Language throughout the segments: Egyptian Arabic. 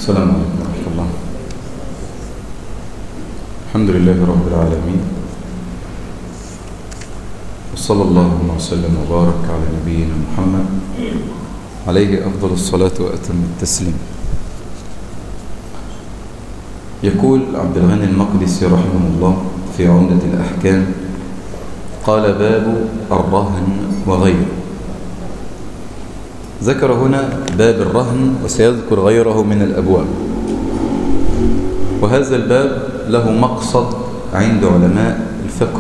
السلام عليكم ورحمة الله الحمد لله رب العالمين وصلى الله وسلم وبارك على نبينا محمد عليه أفضل الصلاة وأتم التسليم يقول عبد الغني المقدسي رحمه الله في عمدة الأحكام قال باب الرهن وغيره ذكر هنا باب الرهن وسيذكر غيره من الأبواب وهذا الباب له مقصد عند علماء الفقه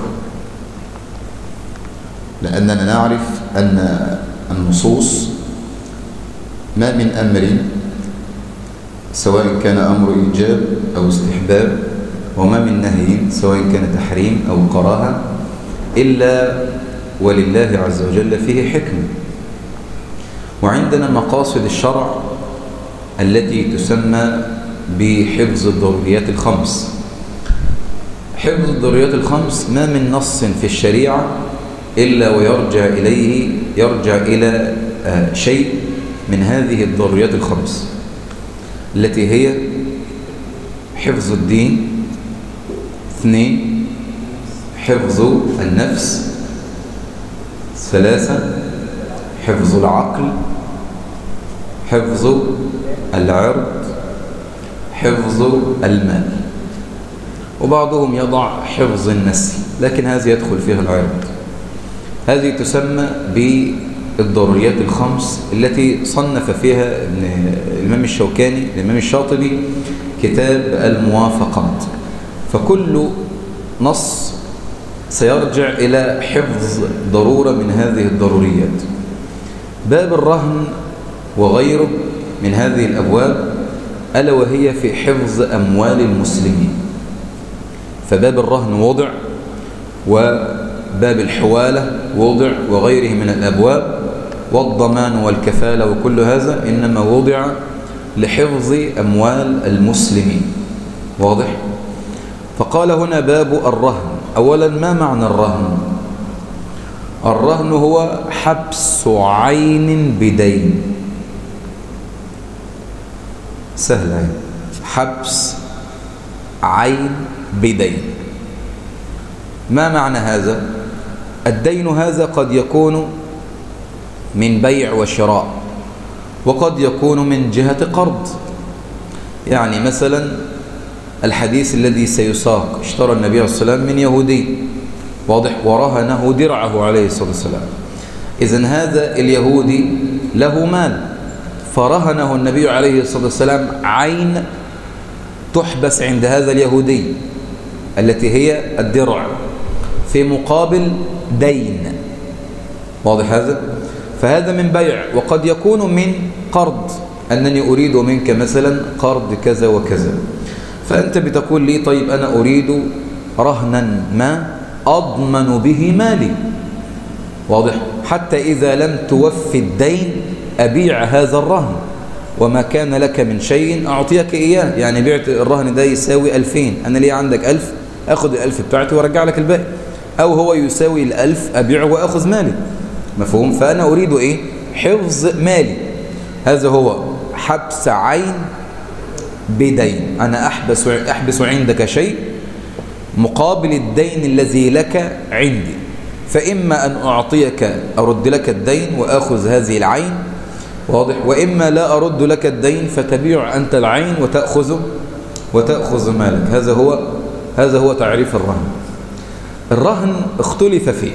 لأننا نعرف أن النصوص ما من أمر سواء كان أمر إيجاب أو استحباب وما من نهي سواء كان تحريم أو كراهه إلا ولله عز وجل فيه حكمة وعندنا مقاصد الشرع التي تسمى بحفظ الضروريات الخمس حفظ الضروريات الخمس ما من نص في الشريعة إلا ويرجع إليه يرجع إلى شيء من هذه الضروريات الخمس التي هي حفظ الدين اثنين حفظ النفس ثلاثة حفظ العقل حفظ العرض حفظ المال وبعضهم يضع حفظ النسل لكن هذه يدخل فيها العرض هذه تسمى بالضروريات الخمس التي صنف فيها الإمام الشوكاني الإمام الشاطبي كتاب الموافقات فكل نص سيرجع إلى حفظ ضرورة من هذه الضروريات باب الرهن وغيره من هذه الأبواب ألا وهي في حفظ أموال المسلمين فباب الرهن وضع وباب الحوالة وضع وغيره من الأبواب والضمان والكفالة وكل هذا إنما وضع لحفظ أموال المسلمين واضح؟ فقال هنا باب الرهن أولا ما معنى الرهن الرهن هو حبس عين بدين سهل حبس عين بدين ما معنى هذا الدين هذا قد يكون من بيع وشراء وقد يكون من جهة قرض يعني مثلا الحديث الذي سيساق اشترى النبي عليه الصلاة والسلام من يهودي واضح ورهنه درعه عليه الصلاة والسلام إذن هذا اليهودي له مال فرهنه النبي عليه الصلاة والسلام عين تحبس عند هذا اليهودي التي هي الدرع في مقابل دين واضح هذا فهذا من بيع وقد يكون من قرض أنني أريد منك مثلا قرض كذا وكذا فأنت بتقول لي طيب أنا أريد رهنا ما أضمن به مالي واضح حتى إذا لم توفي الدين أبيع هذا الرهن وما كان لك من شيء أعطيك إياه يعني بعت الرهن ده يساوي ألفين أنا ليه عندك ألف أخذ الألف بتاعتي وارجع لك الباقي أو هو يساوي الألف أبيعه وأخذ مالي مفهوم فأنا أريد إيه حفظ مالي هذا هو حبس عين بدين أنا أحبس, أحبس عندك شيء مقابل الدين الذي لك عندي فإما أن أعطيك أرد لك الدين وأخذ هذه العين واضح وإما لا أرد لك الدين فتبيع أنت العين وتأخذ وتأخذ مالك هذا هو هذا هو تعريف الرهن الرهن اختلف فيه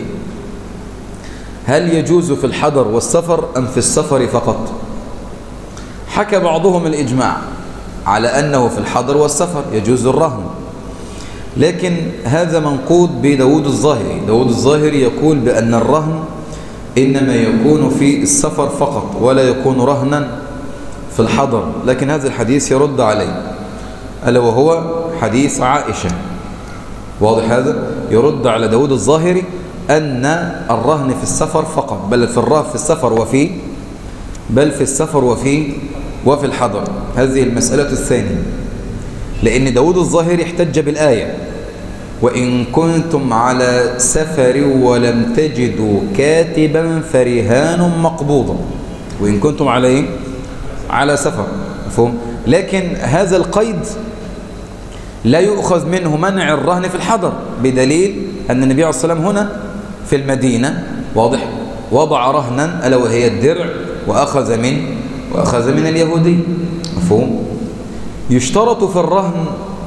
هل يجوز في الحضر والسفر أم في السفر فقط حكى بعضهم الإجماع على أنه في الحضر والسفر يجوز الرهن لكن هذا منقود بداود الظاهري داود الظاهري يقول بأن الرهن إنما يكون في السفر فقط ولا يكون رهنا في الحضر لكن هذا الحديث يرد عليه ألا وهو حديث عائشة واضح هذا يرد على داود الظاهري أن الرهن في السفر فقط بل في الرهن في السفر وفي بل في السفر وفي وفي الحضر هذه المسألة الثانية لأن داود الظاهري احتج بالآية وإن كنتم على سفر ولم تجدوا كاتبا فرهان مقبوضا وإن كنتم على إيه؟ على سفر مفهوم لكن هذا القيد لا يؤخذ منه منع الرهن في الحضر بدليل أن النبي عليه الصلاة والسلام هنا في المدينة واضح وضع رهنا ألا وهي الدرع وأخذ من وأخذ من اليهودي مفهوم يشترط في الرهن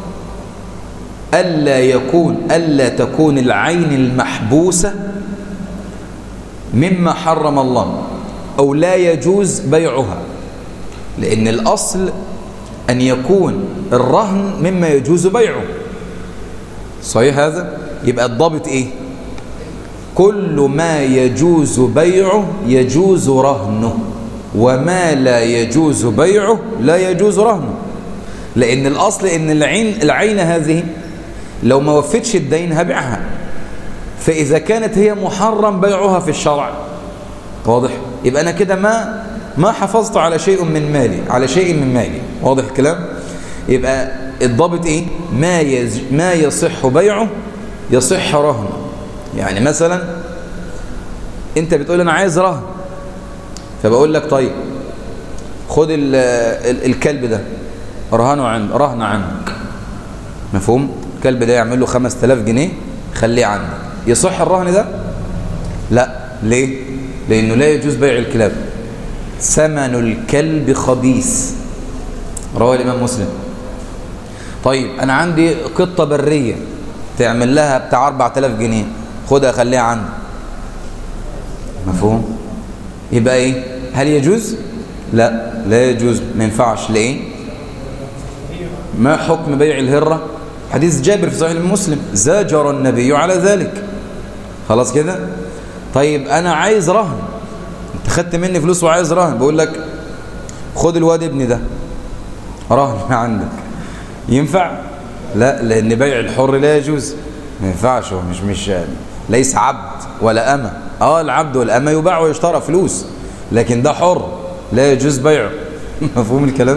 ألا يكون ألا تكون العين المحبوسة مما حرم الله أو لا يجوز بيعها لأن الأصل أن يكون الرهن مما يجوز بيعه صحيح هذا يبقى الضابط إيه كل ما يجوز بيعه يجوز رهنه وما لا يجوز بيعه لا يجوز رهنه لأن الأصل أن العين, العين هذه لو ما وفتش الدين هبيعها فإذا كانت هي محرم بيعها في الشرع واضح يبقى أنا كده ما ما حافظت على شيء من مالي على شيء من مالي واضح الكلام يبقى الضابط ايه ما يز... ما يصح بيعه يصح رهنه يعني مثلا انت بتقول انا عايز رهن فبقول لك طيب خد ال... ال... الكلب ده رهنه عند رهن عنك مفهوم الكلب ده يعمل له 5000 جنيه خليه عندك يصح الرهن ده لا ليه لانه لا يجوز بيع الكلاب ثمن الكلب خبيث رواه الإمام مسلم طيب أنا عندي قطة برية تعمل لها بتاع 4000 جنيه خدها خليها عندي مفهوم يبقى ايه هل يجوز لا لا يجوز ما ينفعش ليه ما حكم بيع الهرة حديث جابر في صحيح المسلم زاجر النبي على ذلك خلاص كده طيب أنا عايز رهن انت خدت مني فلوس وعايز رهن بقول لك خد الواد ابني ده رهن عندك ينفع لا لان بيع الحر لا يجوز ما ينفعش هو مش مش ليس عبد ولا أمة اه العبد والأمة يباع ويشترى فلوس لكن ده حر لا يجوز بيعه مفهوم الكلام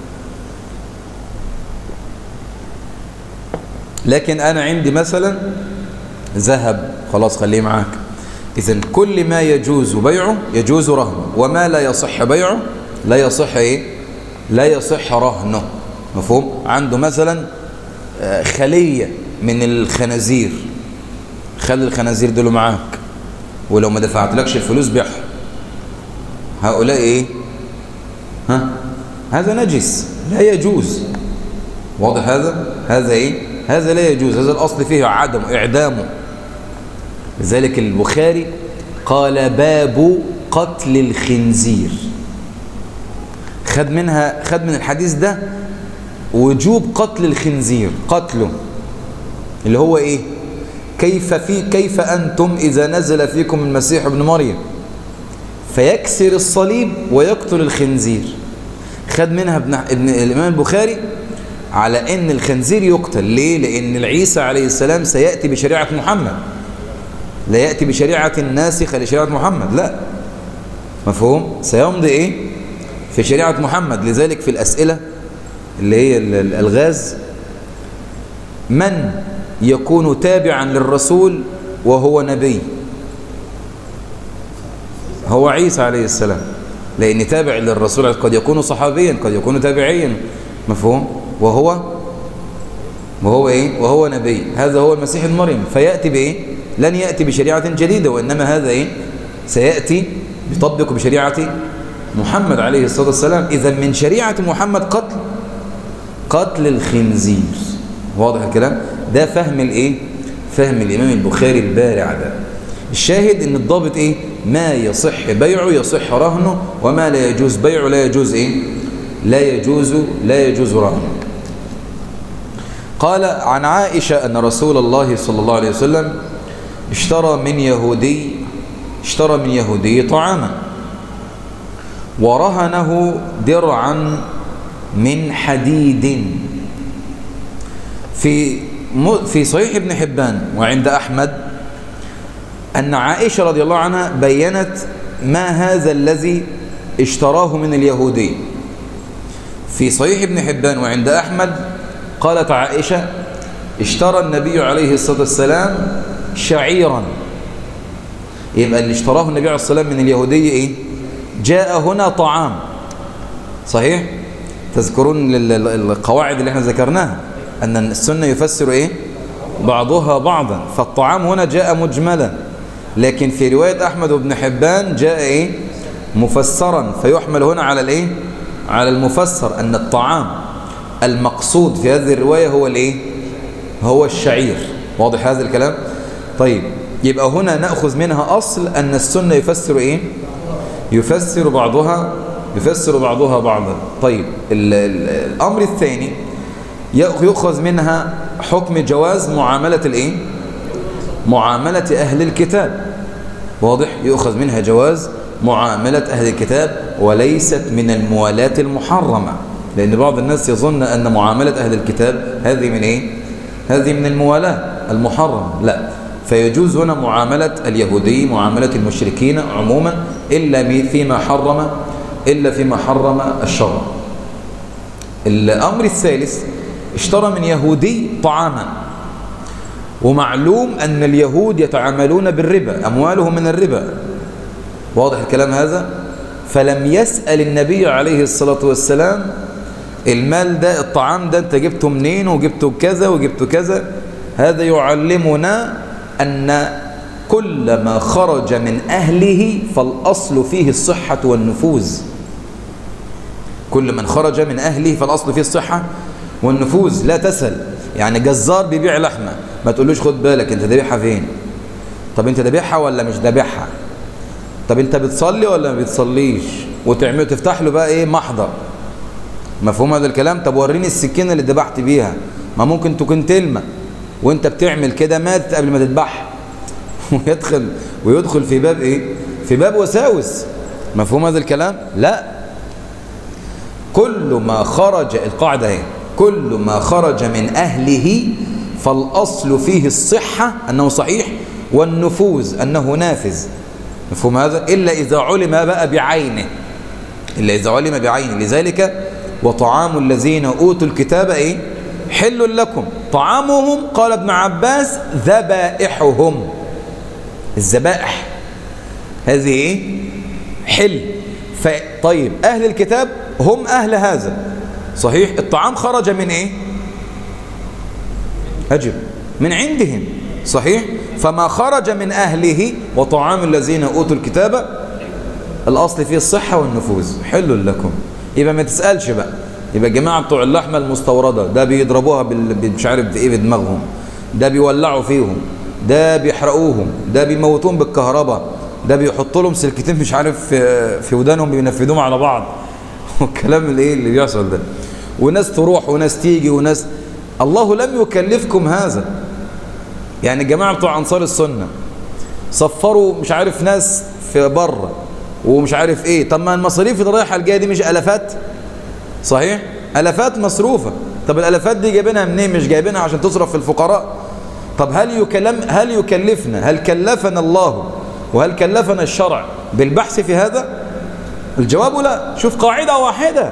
لكن أنا عندي مثلا ذهب خلاص خليه معاك إذا كل ما يجوز بيعه يجوز رهنه وما لا يصح بيعه لا يصح إيه؟ لا يصح رهنه مفهوم؟ عنده مثلا خلية من الخنازير خلي الخنازير دول معاك ولو ما دفعتلكش الفلوس بيعهم هؤلاء إيه؟ ها؟ هذا نجس لا يجوز واضح هذا؟ هذا إيه؟ هذا لا يجوز هذا الأصل فيه عدم إعدامه لذلك البخاري قال باب قتل الخنزير خد منها خد من الحديث ده وجوب قتل الخنزير قتله اللي هو ايه كيف في كيف انتم اذا نزل فيكم المسيح ابن مريم فيكسر الصليب ويقتل الخنزير خد منها ابن, ابن الامام البخاري على ان الخنزير يقتل ليه لان العيسى عليه السلام سياتي بشريعه محمد لا يأتي بشريعة ناسخة لشريعة محمد لا مفهوم سيمضي ايه في شريعة محمد لذلك في الأسئلة اللي هي الألغاز من يكون تابعا للرسول وهو نبي هو عيسى عليه السلام لأن تابع للرسول قد يكون صحابيا قد يكون تابعيا مفهوم وهو وهو ايه وهو نبي هذا هو المسيح ابن مريم فيأتي بايه لن يأتي بشريعة جديدة وإنما هذا إيه؟ سيأتي يطبق بشريعة محمد عليه الصلاة والسلام إذا من شريعة محمد قتل قتل الخنزير واضح الكلام ده فهم الإيه فهم الإمام البخاري البارع ده الشاهد إن الضابط إيه ما يصح بيعه يصح رهنه وما لا يجوز بيعه لا يجوز إيه لا يجوز لا يجوز رهنه قال عن عائشة أن رسول الله صلى الله عليه وسلم اشترى من يهودي اشترى من يهودي طعاما ورهنه درعا من حديد في في صحيح ابن حبان وعند أحمد أن عائشة رضي الله عنها بينت ما هذا الذي اشتراه من اليهودي في صحيح ابن حبان وعند أحمد قالت عائشة اشترى النبي عليه الصلاة والسلام شعيرا يبقى اللي اشتراه النبي عليه الصلاة والسلام من اليهودية ايه جاء هنا طعام صحيح تذكرون القواعد اللي احنا ذكرناها أن السنة يفسر إيه بعضها بعضا فالطعام هنا جاء مجملا لكن في رواية أحمد بن حبان جاء إيه مفسرا فيحمل هنا على الإيه على المفسر أن الطعام المقصود في هذه الرواية هو الإيه هو الشعير واضح هذا الكلام طيب يبقى هنا نأخذ منها أصل أن السنة يفسر إيه يفسر بعضها يفسر بعضها بعضا طيب الأمر الثاني يأخذ منها حكم جواز معاملة الإيه معاملة أهل الكتاب واضح يؤخذ منها جواز معاملة أهل الكتاب وليست من الموالاة المحرمة لأن بعض الناس يظن أن معاملة أهل الكتاب هذه من إيه؟ هذه من الموالاة المحرم لا فيجوز هنا معاملة اليهودي معاملة المشركين عموما إلا فيما حرم إلا فيما حرم الشرع الأمر الثالث اشترى من يهودي طعاما ومعلوم أن اليهود يتعاملون بالربا أموالهم من الربا واضح الكلام هذا فلم يسأل النبي عليه الصلاة والسلام المال ده الطعام ده انت جبته منين وجبته كذا وجبته كذا هذا يعلمنا أن كل ما خرج من أهله فالأصل فيه الصحة والنفوذ كل من خرج من أهله فالأصل فيه الصحة والنفوذ لا تسأل يعني جزار بيبيع لحمة ما تقولوش خد بالك انت دابحها فين طب انت دابحها ولا مش دابحها طب انت بتصلي ولا ما بتصليش وتعمل تفتح له بقى ايه محضر مفهوم هذا الكلام طب وريني السكينه اللي ذبحت بيها ما ممكن تكون تلمه وانت بتعمل كده مات قبل ما تذبحها ويدخل ويدخل في باب ايه في باب وساوس مفهوم هذا الكلام لا كل ما خرج القاعده اهي كل ما خرج من اهله فالاصل فيه الصحه انه صحيح والنفوذ انه نافذ مفهوم هذا الا اذا علم بقى بعينه الا اذا علم بعينه لذلك وطعام الذين اوتوا الكتاب ايه حل لكم طعامهم قال ابن عباس ذبائحهم الذبائح هذه ايه حل طيب اهل الكتاب هم اهل هذا صحيح الطعام خرج من ايه اجب من عندهم صحيح فما خرج من اهله وطعام الذين اوتوا الكتاب الاصل فيه الصحه والنفوذ حل لكم يبقى ما تسالش بقى يبقى الجماعه بتوع اللحمه المستورده ده بيضربوها مش عارف بايه بدماغهم ده بيولعوا فيهم ده بيحرقوهم ده بيموتوهم بالكهرباء ده بيحط لهم سلكتين مش عارف في, في ودانهم بينفذوهم على بعض والكلام اللي ايه اللي بيحصل ده وناس تروح وناس تيجي وناس الله لم يكلفكم هذا يعني الجماعه بتوع انصار السنه صفروا مش عارف ناس في بره ومش عارف ايه طب ما المصاريف اللي رايحه الجايه دي مش الافات صحيح الافات مصروفه طب الالافات دي جايبينها منين مش جايبينها عشان تصرف في الفقراء طب هل يكلم هل يكلفنا هل كلفنا الله وهل كلفنا الشرع بالبحث في هذا الجواب لا شوف قاعده واحده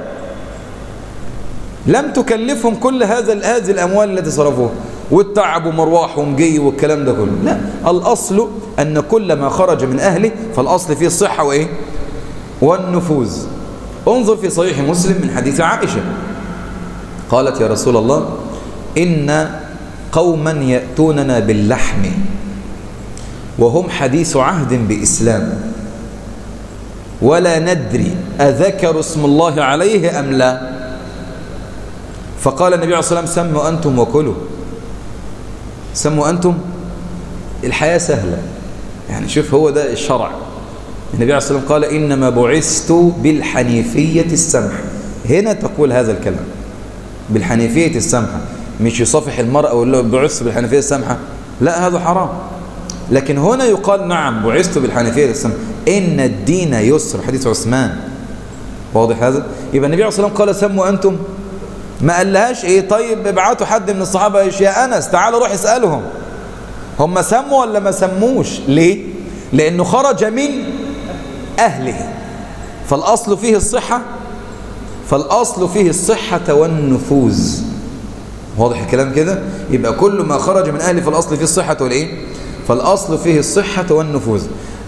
لم تكلفهم كل هذا هذه الاموال التي صرفوها والتعب ومرواحهم جي والكلام ده كله لا الأصل أن كل ما خرج من أهله فالأصل فيه الصحة وإيه والنفوذ انظر في صحيح مسلم من حديث عائشة قالت يا رسول الله إن قوما يأتوننا باللحم وهم حديث عهد بإسلام ولا ندري أذكر اسم الله عليه أم لا فقال النبي عليه الصلاة والسلام سموا أنتم وكلوا سموا أنتم الحياة سهلة يعني شوف هو ده الشرع النبي عليه الصلاة والسلام قال إنما بعثت بالحنيفية السمحة هنا تقول هذا الكلام بالحنيفية السمحة مش يصافح المرأة ولا بعثت بالحنيفية السمحة لا هذا حرام لكن هنا يقال نعم بعثت بالحنيفية السمحة إن الدين يسر حديث عثمان واضح هذا يبقى النبي عليه الصلاة والسلام قال سموا أنتم ما قالهاش ايه طيب ابعتوا حد من الصحابة ايش يا انس تعالوا روح اسألهم هم سموا ولا ما سموش ليه لانه خرج من اهله فالاصل فيه الصحة فالاصل فيه الصحة والنفوذ واضح الكلام كده يبقى كل ما خرج من اهله فالاصل فيه الصحة والايه فالاصل فيه الصحة والنفوذ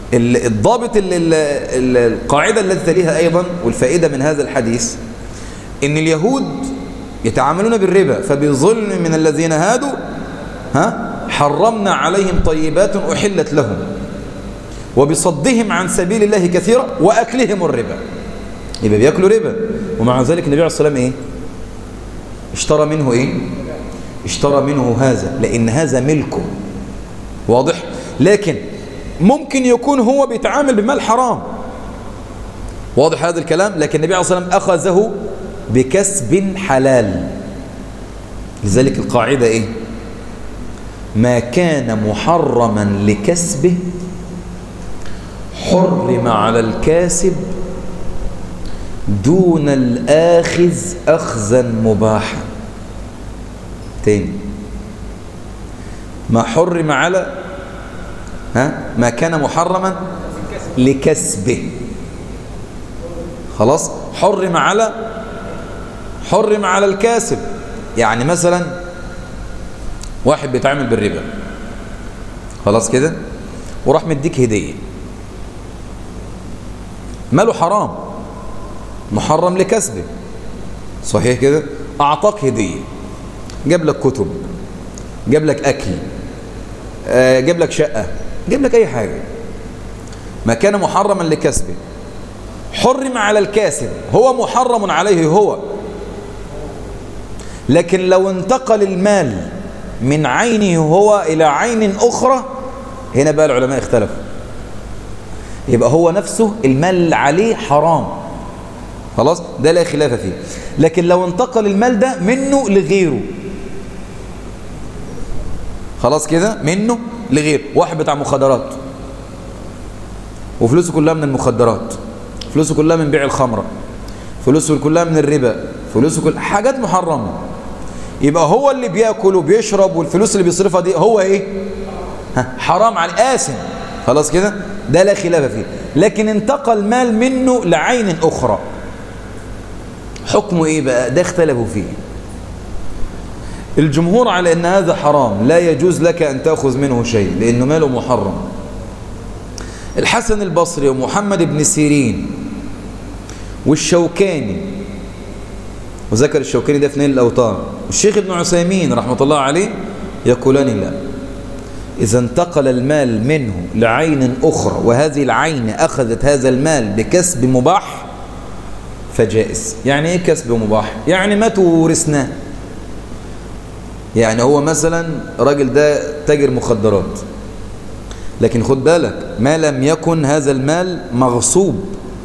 الضابط القاعدة التي تليها ايضا والفائدة من هذا الحديث ان اليهود يتعاملون بالربا فبظلم من الذين هادوا ها حرمنا عليهم طيبات أحلت لهم وبصدهم عن سبيل الله كثيرا وأكلهم الربا يبقى بيأكلوا ربا ومع ذلك النبي عليه الصلاة والسلام إيه اشترى منه إيه اشترى منه هذا لأن هذا ملكه واضح لكن ممكن يكون هو بيتعامل بمال حرام واضح هذا الكلام لكن النبي عليه الصلاة والسلام أخذه بكسب حلال لذلك القاعدة إيه ما كان محرما لكسبه حرم على الكاسب دون الآخذ أخذا مباحا تاني ما حرم على ها ما كان محرما لكسبه خلاص حرم على حرم على الكاسب يعني مثلا واحد بيتعامل بالربا خلاص كده وراح مديك هدية ماله حرام محرم لكسبه صحيح كده أعطاك هدية جاب لك كتب جاب لك أكل آه جاب لك شقة جاب لك أي حاجة ما كان محرما لكسبه حرم على الكاسب هو محرم عليه هو لكن لو انتقل المال من عينه هو إلى عين أخرى هنا بقى العلماء اختلفوا يبقى هو نفسه المال عليه حرام خلاص ده لا خلاف فيه لكن لو انتقل المال ده منه لغيره خلاص كده منه لغيره واحد بتاع مخدرات وفلوسه كلها من المخدرات فلوسه كلها من بيع الخمرة فلوسه كلها من الربا فلوسه كل حاجات محرمة يبقى هو اللي بياكل وبيشرب والفلوس اللي بيصرفها دي هو ايه ها حرام على آسن خلاص كده ده لا خلاف فيه لكن انتقل مال منه لعين أخرى حكمه ايه بقى ده اختلفوا فيه الجمهور على ان هذا حرام لا يجوز لك ان تأخذ منه شيء لانه ماله محرم الحسن البصري ومحمد بن سيرين والشوكاني وذكر الشوكاني ده في نيل الأوطار والشيخ ابن عثيمين رحمة الله عليه يقولان لا إذا انتقل المال منه لعين أخرى وهذه العين أخذت هذا المال بكسب مباح فجائز يعني إيه كسب مباح؟ يعني ما تورثناه يعني هو مثلا راجل ده تاجر مخدرات لكن خد بالك ما لم يكن هذا المال مغصوب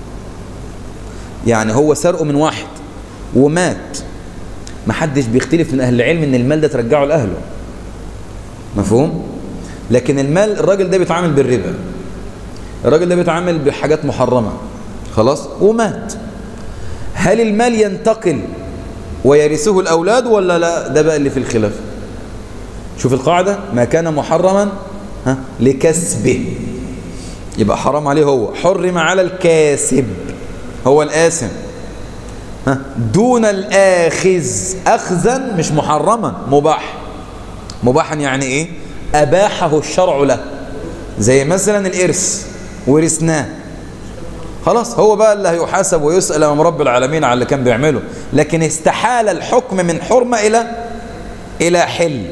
يعني هو سرقه من واحد ومات ما حدش بيختلف من أهل العلم ان المال ده ترجعه لأهله مفهوم؟ لكن المال الراجل ده بيتعامل بالربا الراجل ده بيتعامل بحاجات محرمة خلاص ومات هل المال ينتقل ويرثه الأولاد ولا لا ده بقى اللي في الخلاف شوف القاعدة ما كان محرما ها لكسبه يبقى حرام عليه هو حرم على الكاسب هو الآثم ها دون الآخذ أخذا مش محرما مباح مباحا يعني إيه أباحه الشرع له زي مثلا الإرث ورثناه خلاص هو بقى اللي هيحاسب ويسأل أمام رب العالمين على اللي كان بيعمله لكن استحال الحكم من حرمة إلى إلى حل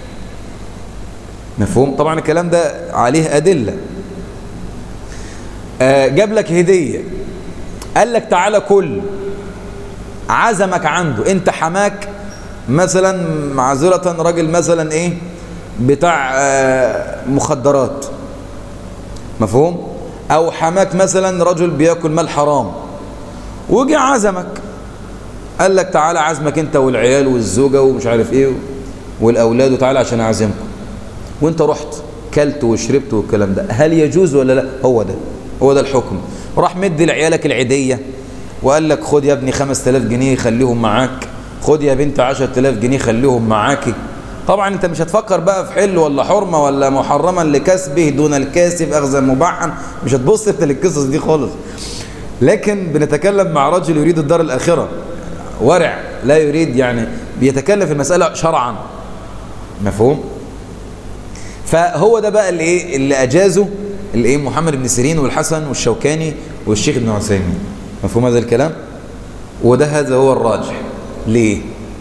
مفهوم طبعا الكلام ده عليه أدلة آه جاب لك هدية قال لك تعالى كل عزمك عنده انت حماك مثلا معذرة راجل مثلا ايه بتاع آه مخدرات مفهوم او حماك مثلا رجل بياكل مال حرام وجي عزمك قال لك تعالى عزمك انت والعيال والزوجة ومش عارف ايه والاولاد وتعالى عشان اعزمكم وانت رحت كلت وشربت والكلام ده هل يجوز ولا لا هو ده هو ده الحكم راح مدي لعيالك العيدية وقال لك خد يا ابني 5000 جنيه خليهم معاك خد يا بنت 10000 جنيه خليهم معاكي طبعا انت مش هتفكر بقى في حل ولا حرمة ولا محرما لكسبه دون الكاسب اخذا مباحا مش هتبص انت للقصص دي خالص لكن بنتكلم مع رجل يريد الدار الآخرة ورع لا يريد يعني بيتكلم في المسألة شرعا مفهوم فهو ده بقى اللي ايه اللي اجازه اللي ايه محمد بن سيرين والحسن والشوكاني والشيخ ابن عثيمين مفهوم هذا الكلام وده هذا هو الراجح ليه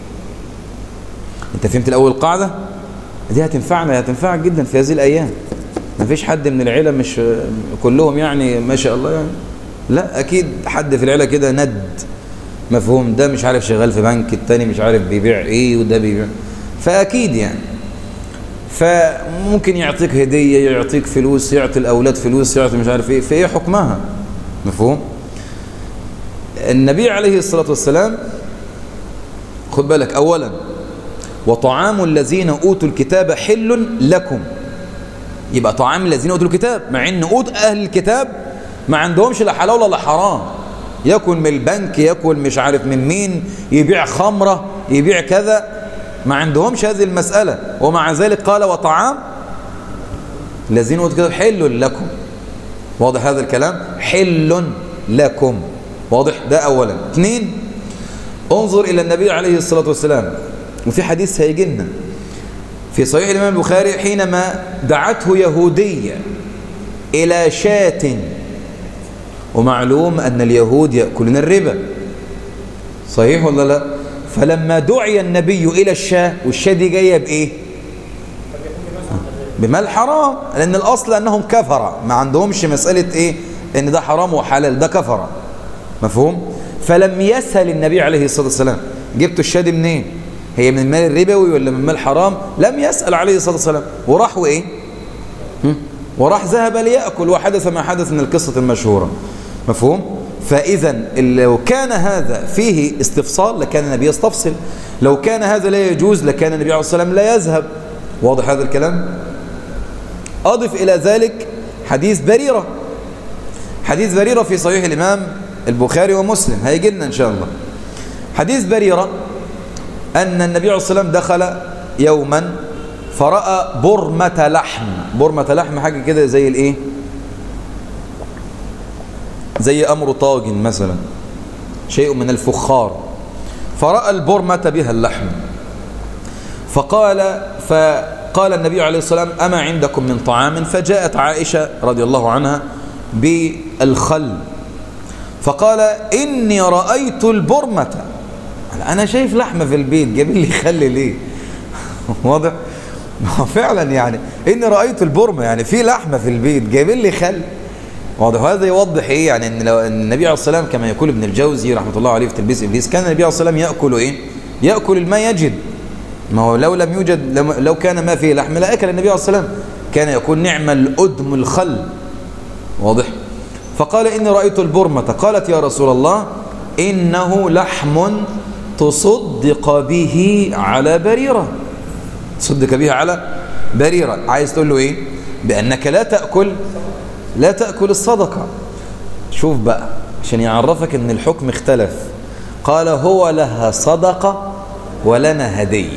انت فهمت الاول القاعده دي هتنفعنا هتنفعك جدا في هذه الايام ما فيش حد من العيله مش كلهم يعني ما شاء الله يعني لا اكيد حد في العيله كده ند مفهوم ده مش عارف شغال في بنك التاني مش عارف بيبيع ايه وده بيبيع فاكيد يعني فممكن يعطيك هديه يعطيك فلوس يعطي الاولاد فلوس يعطي مش عارف ايه فايه حكمها مفهوم النبي عليه الصلاه والسلام خد بالك اولا وطعام الذين اوتوا الكتاب حل لكم يبقى طعام الذين اوتوا الكتاب مع ان اوت اهل الكتاب ما عندهمش لا حلال ولا حرام ياكل من البنك ياكل مش عارف من مين يبيع خمره يبيع كذا ما عندهمش هذه المساله ومع ذلك قال وطعام الذين اوتوا الكتاب حل لكم واضح هذا الكلام حل لكم واضح ده اولا اثنين انظر الى النبي عليه الصلاه والسلام وفي حديث هيجي لنا في صحيح الإمام البخاري حينما دعته يهودية إلى شاة ومعلوم أن اليهود يأكلون الربا صحيح ولا لا فلما دعي النبي إلى الشاة والشاة دي جاية بإيه بمال حرام لأن الأصل أنهم كفرة ما عندهمش مسألة إيه إن ده حرام وحلال ده كفرة مفهوم فلم يسأل النبي عليه الصلاة والسلام جبتوا الشاة دي منين هي من المال الربوي ولا من مال حرام لم يسأل عليه الصلاة والسلام وراح وإيه وراح ذهب ليأكل وحدث ما حدث من القصة المشهورة مفهوم فإذا لو كان هذا فيه استفصال لكان النبي يستفصل لو كان هذا لا يجوز لكان النبي عليه الصلاة والسلام لا يذهب واضح هذا الكلام أضف إلى ذلك حديث بريرة حديث بريرة في صحيح الإمام البخاري ومسلم هيجي لنا إن شاء الله حديث بريرة أن النبي عليه الصلاة والسلام دخل يوما فرأى برمة لحم برمة لحم حاجة كده زي الايه زي أمر طاجن مثلا شيء من الفخار فرأى البرمة بها اللحم فقال فقال النبي عليه الصلاة والسلام أما عندكم من طعام فجاءت عائشة رضي الله عنها بالخل فقال إني رأيت البرمة انا شايف لحمه في البيت جايبين لي خل ليه واضح فعلا يعني اني رايت البرمه يعني في لحمه في البيت جايبين لي خل واضح هذا يوضح ايه يعني ان لو النبي عليه الصلاه والسلام كما يقول ابن الجوزي رحمه الله عليه في تلبيس ابليس كان النبي عليه الصلاه والسلام ياكل ايه ياكل ما يجد ما هو لو لم يوجد لو كان ما فيه لحم لا اكل النبي عليه الصلاه والسلام كان يقول نعم الادم الخل واضح فقال اني رايت البرمه قالت يا رسول الله انه لحم تصدق به على بريرة تصدق به على بريرة عايز تقول له ايه بأنك لا تأكل لا تأكل الصدقة شوف بقى عشان يعرفك ان الحكم اختلف قال هو لها صدقة ولنا هدية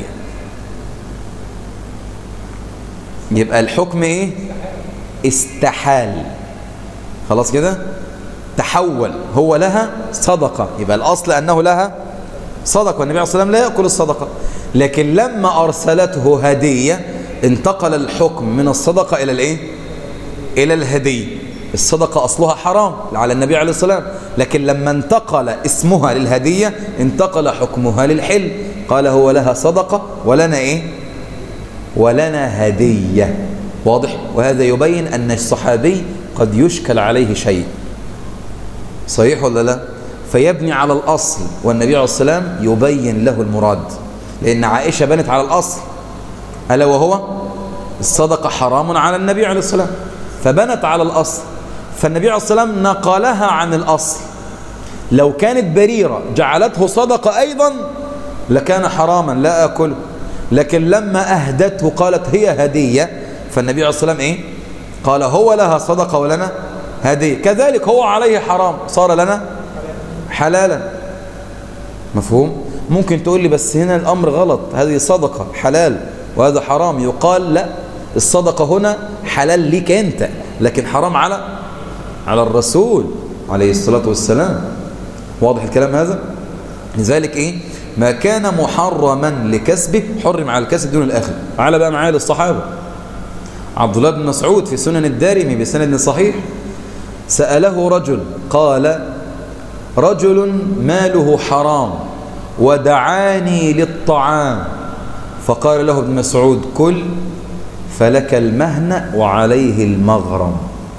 يبقى الحكم ايه استحال خلاص كده تحول هو لها صدقة يبقى الأصل أنه لها صدقة والنبي عليه الصلاة والسلام لا يأكل الصدقة لكن لما أرسلته هدية انتقل الحكم من الصدقة إلى الإيه؟ إلى الهدية الصدقة أصلها حرام على النبي عليه الصلاة والسلام لكن لما انتقل اسمها للهدية انتقل حكمها للحل قال هو لها صدقة ولنا إيه؟ ولنا هدية واضح وهذا يبين أن الصحابي قد يشكل عليه شيء صحيح ولا لا فيبني على الأصل والنبي عليه السلام يبين له المراد لأن عائشة بنت على الأصل ألا وهو الصدقة حرام على النبي عليه السلام فبنت على الأصل فالنبي عليه السلام نقلها عن الأصل لو كانت بريرة جعلته صدقة أيضا لكان حراما لا أكله لكن لما أهدته قالت هي هدية فالنبي عليه السلام إيه قال هو لها صدقة ولنا هدية كذلك هو عليه حرام صار لنا حلالا مفهوم ممكن تقول لي بس هنا الأمر غلط هذه صدقة حلال وهذا حرام يقال لا الصدقة هنا حلال ليك أنت لكن حرام على على الرسول عليه الصلاة والسلام واضح الكلام هذا لذلك إيه ما كان محرما لكسبه حرم على الكسب دون الآخر على بقى معايا للصحابة عبد الله بن مسعود في سنن الدارمي بسند صحيح سأله رجل قال رجل ماله حرام ودعاني للطعام فقال له ابن مسعود كل فلك المهنة وعليه المغرم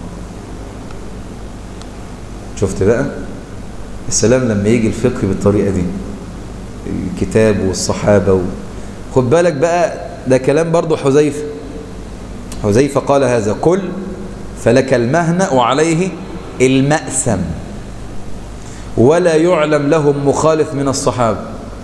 شفت بقى السلام لما يجي الفقه بالطريقة دي الكتاب والصحابة و... خد بالك بقى ده كلام برضو حذيفة حذيفة قال هذا كل فلك المهنة وعليه المأسم ولا يعلم لهم مخالف من الصحابة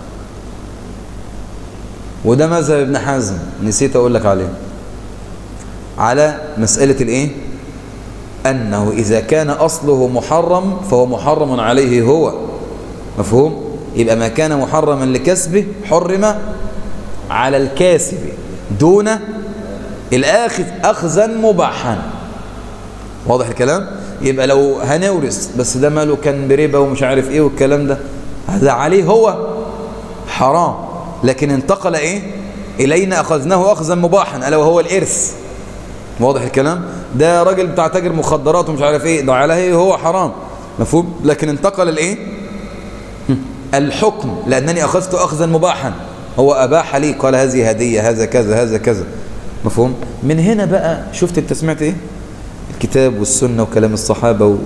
وده مذهب ابن حزم نسيت أقول لك عليه على مسألة الإيه أنه إذا كان أصله محرم فهو محرم عليه هو مفهوم يبقى ما كان محرما لكسبه حرم على الكاسب دون الآخذ أخذا مباحا واضح الكلام يبقى لو هنورث بس ده ماله كان بربا ومش عارف ايه والكلام ده هذا عليه هو حرام لكن انتقل ايه الينا اخذناه اخذا مباحا الا وهو الارث واضح الكلام ده راجل بتاع تاجر مخدرات ومش عارف ايه ده عليه هو حرام مفهوم لكن انتقل الايه الحكم لانني اخذته اخذا مباحا هو اباح لي قال هذه هديه هذا كذا هذا كذا مفهوم من هنا بقى شفت انت سمعت ايه الكتاب والسنة وكلام الصحابة و...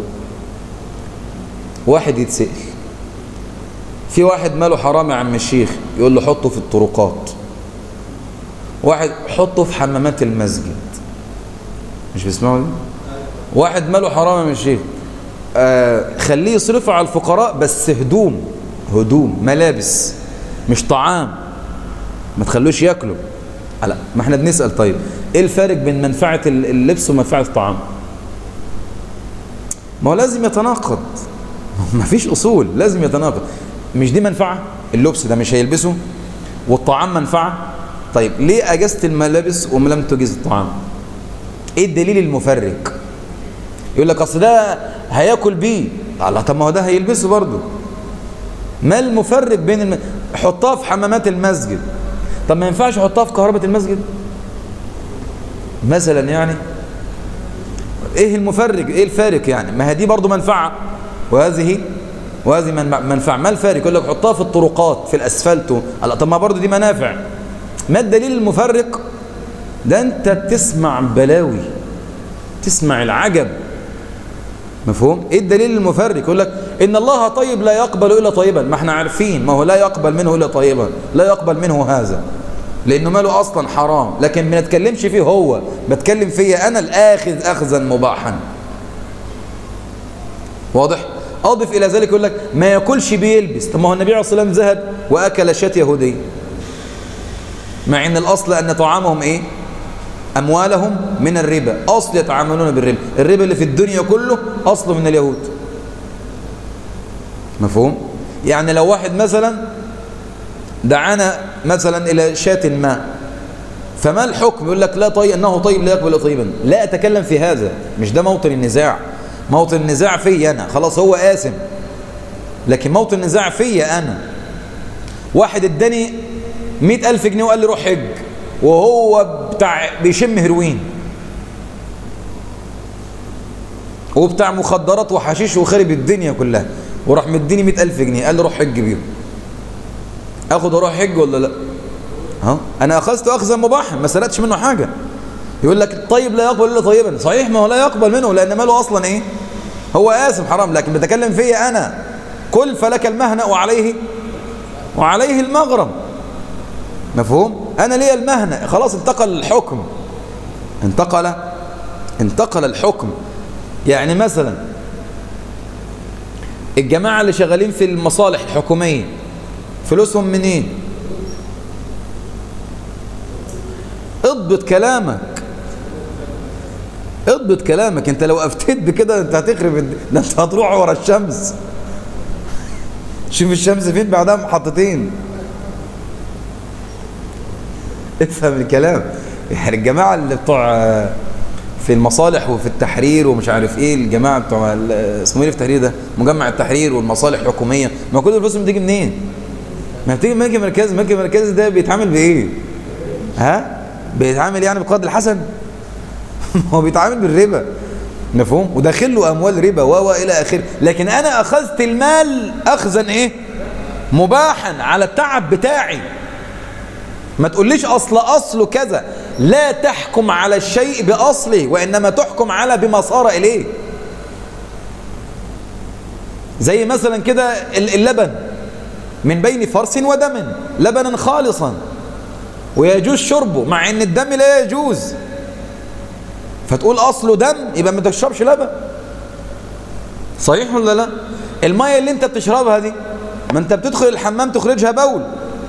واحد يتسأل في واحد ماله حرام يا عم الشيخ يقول له حطه في الطرقات واحد حطه في حمامات المسجد مش بيسمعوا دي واحد ماله حرام يا عم الشيخ آه خليه يصرفه على الفقراء بس هدوم هدوم ملابس مش طعام ما تخلوش ياكلوا لا ما احنا بنسأل طيب ايه الفارق بين منفعة اللبس ومنفعة الطعام ما هو لازم يتناقض ما فيش اصول لازم يتناقض مش دي منفعة اللبس ده مش هيلبسه والطعام منفعة طيب ليه اجزت الملابس ولم تجز الطعام ايه الدليل المفرق يقول لك اصل ده هياكل بيه الله طب ما هو ده هيلبسه برضه ما المفرق بين الم... حطها في حمامات المسجد طب ما ينفعش احطها في كهرباء المسجد مثلا يعني ايه المفرق ايه الفارق يعني ما هي دي برضه منفعه وهذه وهذه منفعه ما الفارق يقول لك حطها في الطرقات في الاسفلت طب ما برضه دي منافع ما الدليل المفرق ده انت بتسمع بلاوي تسمع العجب مفهوم ايه الدليل المفرق يقول لك ان الله طيب لا يقبل الا طيبا ما احنا عارفين ما هو لا يقبل منه الا طيبا لا يقبل منه هذا لانه ماله اصلا حرام لكن ما نتكلمش فيه هو بتكلم فيا انا الاخذ اخذا مباحا واضح اضف الى ذلك يقول لك ما ياكلش بيلبس طب ما هو النبي عليه الصلاه والسلام ذهب واكل شاة يهودي مع ان الاصل ان طعامهم ايه اموالهم من الربا اصل يتعاملون بالربا الربا اللي في الدنيا كله اصله من اليهود مفهوم يعني لو واحد مثلا دعانا مثلا إلى شاة ما فما الحكم يقول لك لا طيب أنه طيب لا يقبل طيبا لا أتكلم في هذا مش ده موطن النزاع موطن النزاع في أنا خلاص هو آثم لكن موطن النزاع في أنا واحد اداني مئة ألف جنيه وقال لي روح حج وهو بتاع بيشم هيروين وبتاع مخدرات وحشيش وخرب الدنيا كلها وراح مديني مئة ألف جنيه قال لي روح حج بيهم اخد واروح حج ولا لا ها انا اخذت اخذا مباحا ما سرقتش منه حاجه يقول لك الطيب لا يقبل الا طيبا صحيح ما هو لا يقبل منه لان ماله اصلا ايه هو اسم حرام لكن بتكلم فيا انا كل فلك المهنة وعليه وعليه المغرم مفهوم انا ليا المهنة خلاص انتقل الحكم انتقل انتقل الحكم يعني مثلا الجماعة اللي شغالين في المصالح الحكومية فلوسهم منين اضبط كلامك اضبط كلامك انت لو افتيت بكده انت هتخرب ده انت هتروح ورا الشمس شوف الشمس فين بعدها محطتين افهم الكلام يعني الجماعة اللي بتوع في المصالح وفي التحرير ومش عارف ايه الجماعة بتوع اسمه ايه في التحرير ده مجمع التحرير والمصالح الحكومية ما كل الفلوس بتيجي منين ما بتيجي من ملك مركز ملك مركز ده بيتعامل بايه ها بيتعامل يعني بقدر الحسن هو بيتعامل بالربا مفهوم وداخل له اموال ربا و الى اخره لكن انا اخذت المال اخذا ايه مباحا على التعب بتاعي ما تقوليش اصل اصله كذا لا تحكم على الشيء باصله وانما تحكم على بما صار اليه زي مثلا كده اللبن من بين فرس ودم لبنا خالصا ويجوز شربه مع ان الدم لا يجوز فتقول اصله دم يبقى ما تشربش لبن صحيح ولا لا الميه اللي انت بتشربها دي ما انت بتدخل الحمام تخرجها بول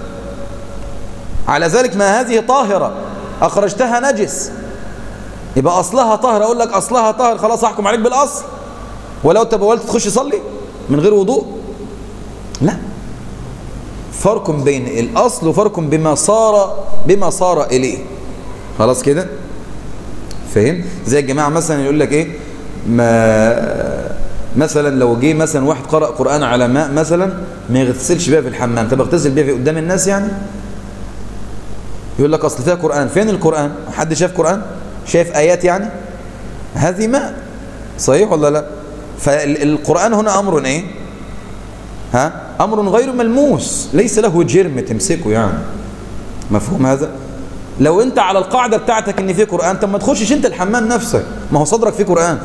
على ذلك ما هذه طاهرة أخرجتها نجس يبقى أصلها طاهر أقول لك أصلها طاهر خلاص أحكم عليك بالأصل ولو تبولت تخش تصلي من غير وضوء لا فرق بين الأصل وفرق بما صار بما صار إليه خلاص كده فاهم زي الجماعة مثلا يقول لك إيه ما مثلا لو جه مثلا واحد قرأ قرآن على ماء مثلا ما يغتسلش بيها في الحمام طب اغتسل بيها في قدام الناس يعني يقول لك اصل فيها قرآن فين القرآن حد شاف قرآن شايف آيات يعني هذه ماء صحيح ولا لا فالقرآن هنا أمر ايه ها أمر غير ملموس ليس له جرم تمسكه يعني مفهوم هذا لو انت على القاعدة بتاعتك ان في قرآن طب ما تخشش انت الحمام نفسك ما هو صدرك فيه قرآن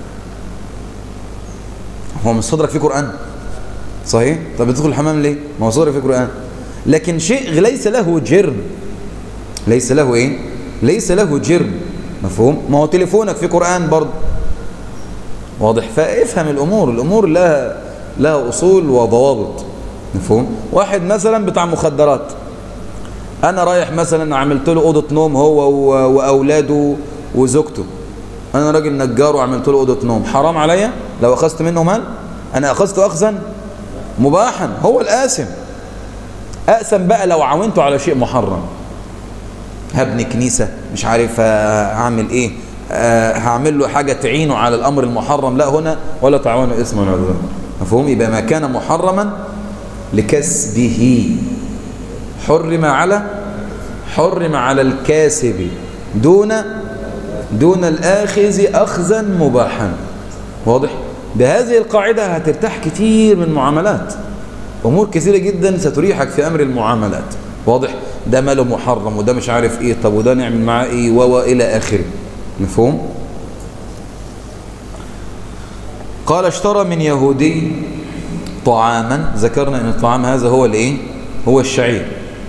هو من صدرك فيه قرآن صحيح طب تدخل الحمام ليه ما هو صدرك فيه قرآن لكن شيء ليس له جرم ليس له ايه ليس له جرم مفهوم ما هو تليفونك في قرآن برضه واضح فافهم الامور الامور لها لها اصول وضوابط مفهوم واحد مثلا بتاع مخدرات انا رايح مثلا عملت له اوضه نوم هو واولاده وزوجته انا راجل نجار وعملت له اوضه نوم حرام عليا لو اخذت منه مال انا اخذت اخذا مباحا هو الاسم اقسم بقى لو عاونته على شيء محرم هبني كنيسة مش عارف هعمل ايه أه هعمل له حاجة تعينه على الامر المحرم لا هنا ولا تعاونوا اسما ولا ذنبا مفهوم يبقى ما كان محرما لكسبه حرم على حرم على الكاسب دون دون الآخذ أخذا مباحا واضح بهذه القاعدة هترتاح كتير من معاملات أمور كثيرة جدا ستريحك في أمر المعاملات واضح ده ماله محرم وده مش عارف ايه طب وده نعمل معاه ايه و الى اخره مفهوم قال اشترى من يهودي طعاما ذكرنا ان الطعام هذا هو الايه هو الشعير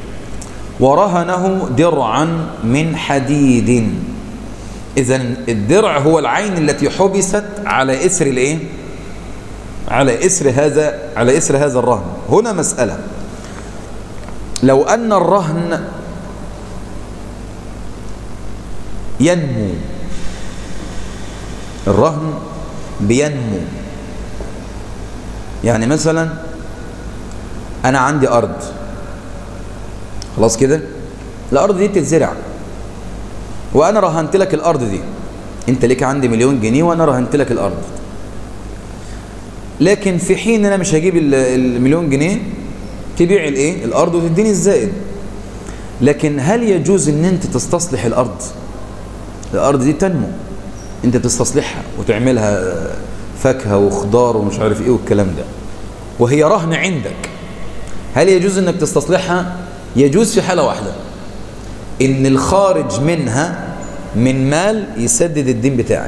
ورهنه درعا من حديد اذا الدرع هو العين التي حبست على اسر الايه على اسر هذا على اسر هذا الرهن هنا مسألة لو أن الرهن ينمو الرهن بينمو يعني مثلا أنا عندي أرض خلاص كده الأرض دي تتزرع وأنا رهنت لك الأرض دي أنت ليك عندي مليون جنيه وأنا رهنت لك الأرض لكن في حين أنا مش هجيب المليون جنيه تبيع الايه الارض وتديني الزائد لكن هل يجوز ان انت تستصلح الارض الارض دي تنمو انت تستصلحها وتعملها فاكهه وخضار ومش عارف ايه والكلام ده وهي رهن عندك هل يجوز انك تستصلحها يجوز في حاله واحده ان الخارج منها من مال يسدد الدين بتاعي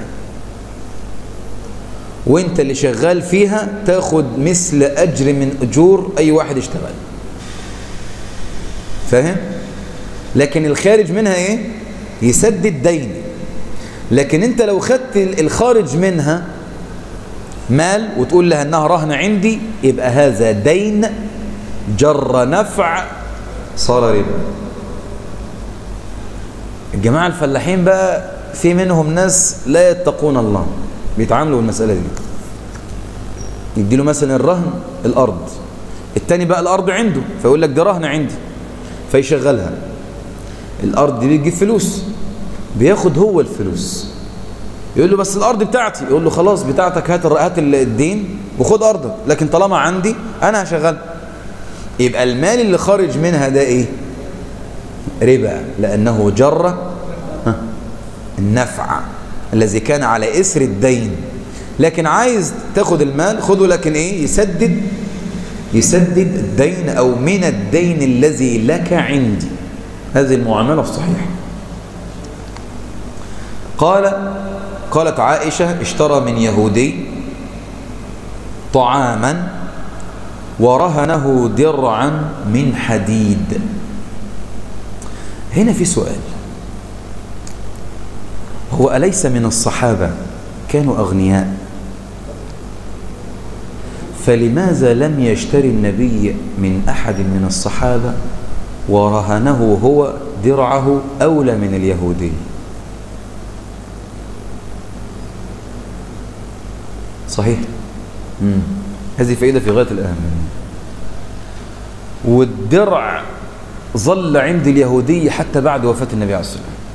وانت اللي شغال فيها تاخد مثل اجر من اجور اي واحد اشتغل فاهم لكن الخارج منها ايه يسدد دين لكن انت لو خدت الخارج منها مال وتقول لها انها رهن عندي يبقى هذا دين جر نفع صار ربا الجماعة الفلاحين بقى في منهم ناس لا يتقون الله بيتعاملوا بالمسألة دي يديله مثلا الرهن الأرض التاني بقى الأرض عنده فيقول لك ده رهن عندي فيشغلها الأرض دي بتجيب فلوس بياخد هو الفلوس يقول له بس الأرض بتاعتي يقول له خلاص بتاعتك هات هات الدين وخد أرضك لكن طالما عندي أنا هشغل يبقى المال اللي خارج منها ده إيه ربا لأنه جر النفع الذي كان على إسر الدين لكن عايز تاخد المال خده لكن إيه يسدد يسدد الدين أو من الدين الذي لك عندي هذه المعاملة الصحيحة قال قالت عائشة اشترى من يهودي طعاما ورهنه درعا من حديد هنا في سؤال هو أليس من الصحابة كانوا أغنياء فلماذا لم يشتري النبي من أحد من الصحابة ورهنه هو درعه أولى من اليهودي صحيح مم. هذه فائدة في غاية الأهمية والدرع ظل عند اليهودي حتى بعد وفاة النبي عليه الصلاة والسلام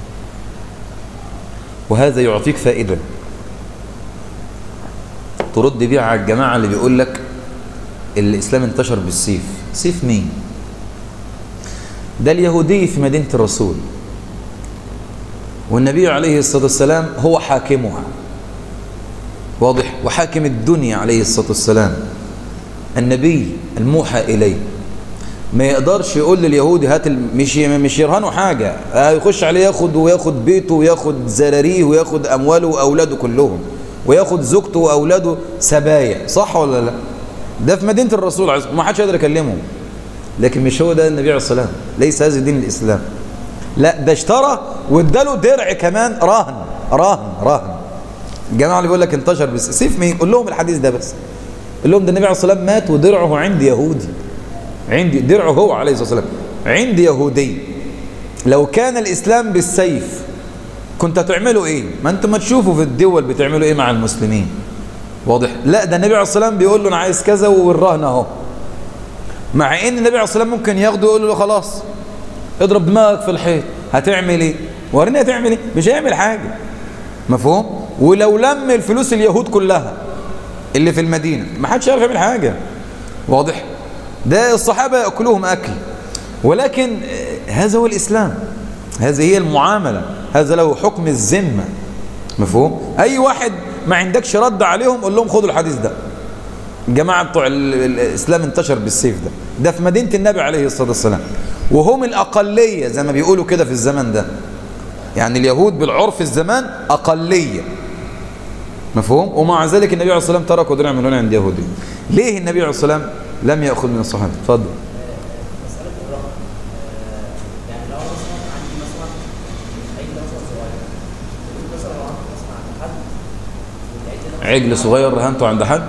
وهذا يعطيك فائدة ترد بيها على الجماعة اللي بيقول لك الإسلام انتشر بالسيف سيف مين ده اليهودي في مدينة الرسول والنبي عليه الصلاة والسلام هو حاكمها واضح وحاكم الدنيا عليه الصلاة والسلام النبي الموحى إليه ما يقدرش يقول لليهودي هات مش مش يرهنوا حاجة يخش عليه ياخد وياخد بيته وياخد زراريه وياخد أمواله وأولاده كلهم وياخد زوجته وأولاده سبايا صح ولا لا ده في مدينة الرسول عليه ما حدش يقدر يكلمه لكن مش هو ده النبي عليه الصلاة والسلام ليس هذا دين الإسلام لا ده اشترى واداله درع كمان راهن راهن راهن الجماعة اللي بيقول لك انتشر بس سيف مين قول لهم الحديث ده بس قول لهم ده النبي عليه الصلاة والسلام مات ودرعه عند يهودي عندي درعه هو عليه الصلاة والسلام عند يهودي لو كان الإسلام بالسيف كنت هتعملوا ايه ما انتم ما تشوفوا في الدول بتعملوا ايه مع المسلمين واضح لا ده النبي عليه الصلاة والسلام بيقول له انا عايز كذا والرهن اهو مع ان النبي عليه الصلاة والسلام ممكن ياخده يقول له خلاص اضرب دماغك في الحيط هتعمل ايه وريني هتعمل ايه مش هيعمل حاجة مفهوم ولو لم الفلوس اليهود كلها اللي في المدينة ما حدش يعرف يعمل حاجة واضح ده الصحابة يأكلوهم أكل ولكن هذا هو الإسلام هذه هي المعاملة هذا له حكم الذمة مفهوم أي واحد ما عندكش رد عليهم قول لهم خدوا الحديث ده الجماعة بتوع الإسلام انتشر بالسيف ده ده في مدينة النبي عليه الصلاة والسلام وهم الأقلية زي ما بيقولوا كده في الزمن ده يعني اليهود بالعرف الزمان أقلية مفهوم ومع ذلك النبي عليه الصلاة والسلام تركوا درع من هنا عند يهودي ليه النبي عليه الصلاة والسلام لم يأخذ من الصحابة اتفضل عجل صغير رهنته عند حد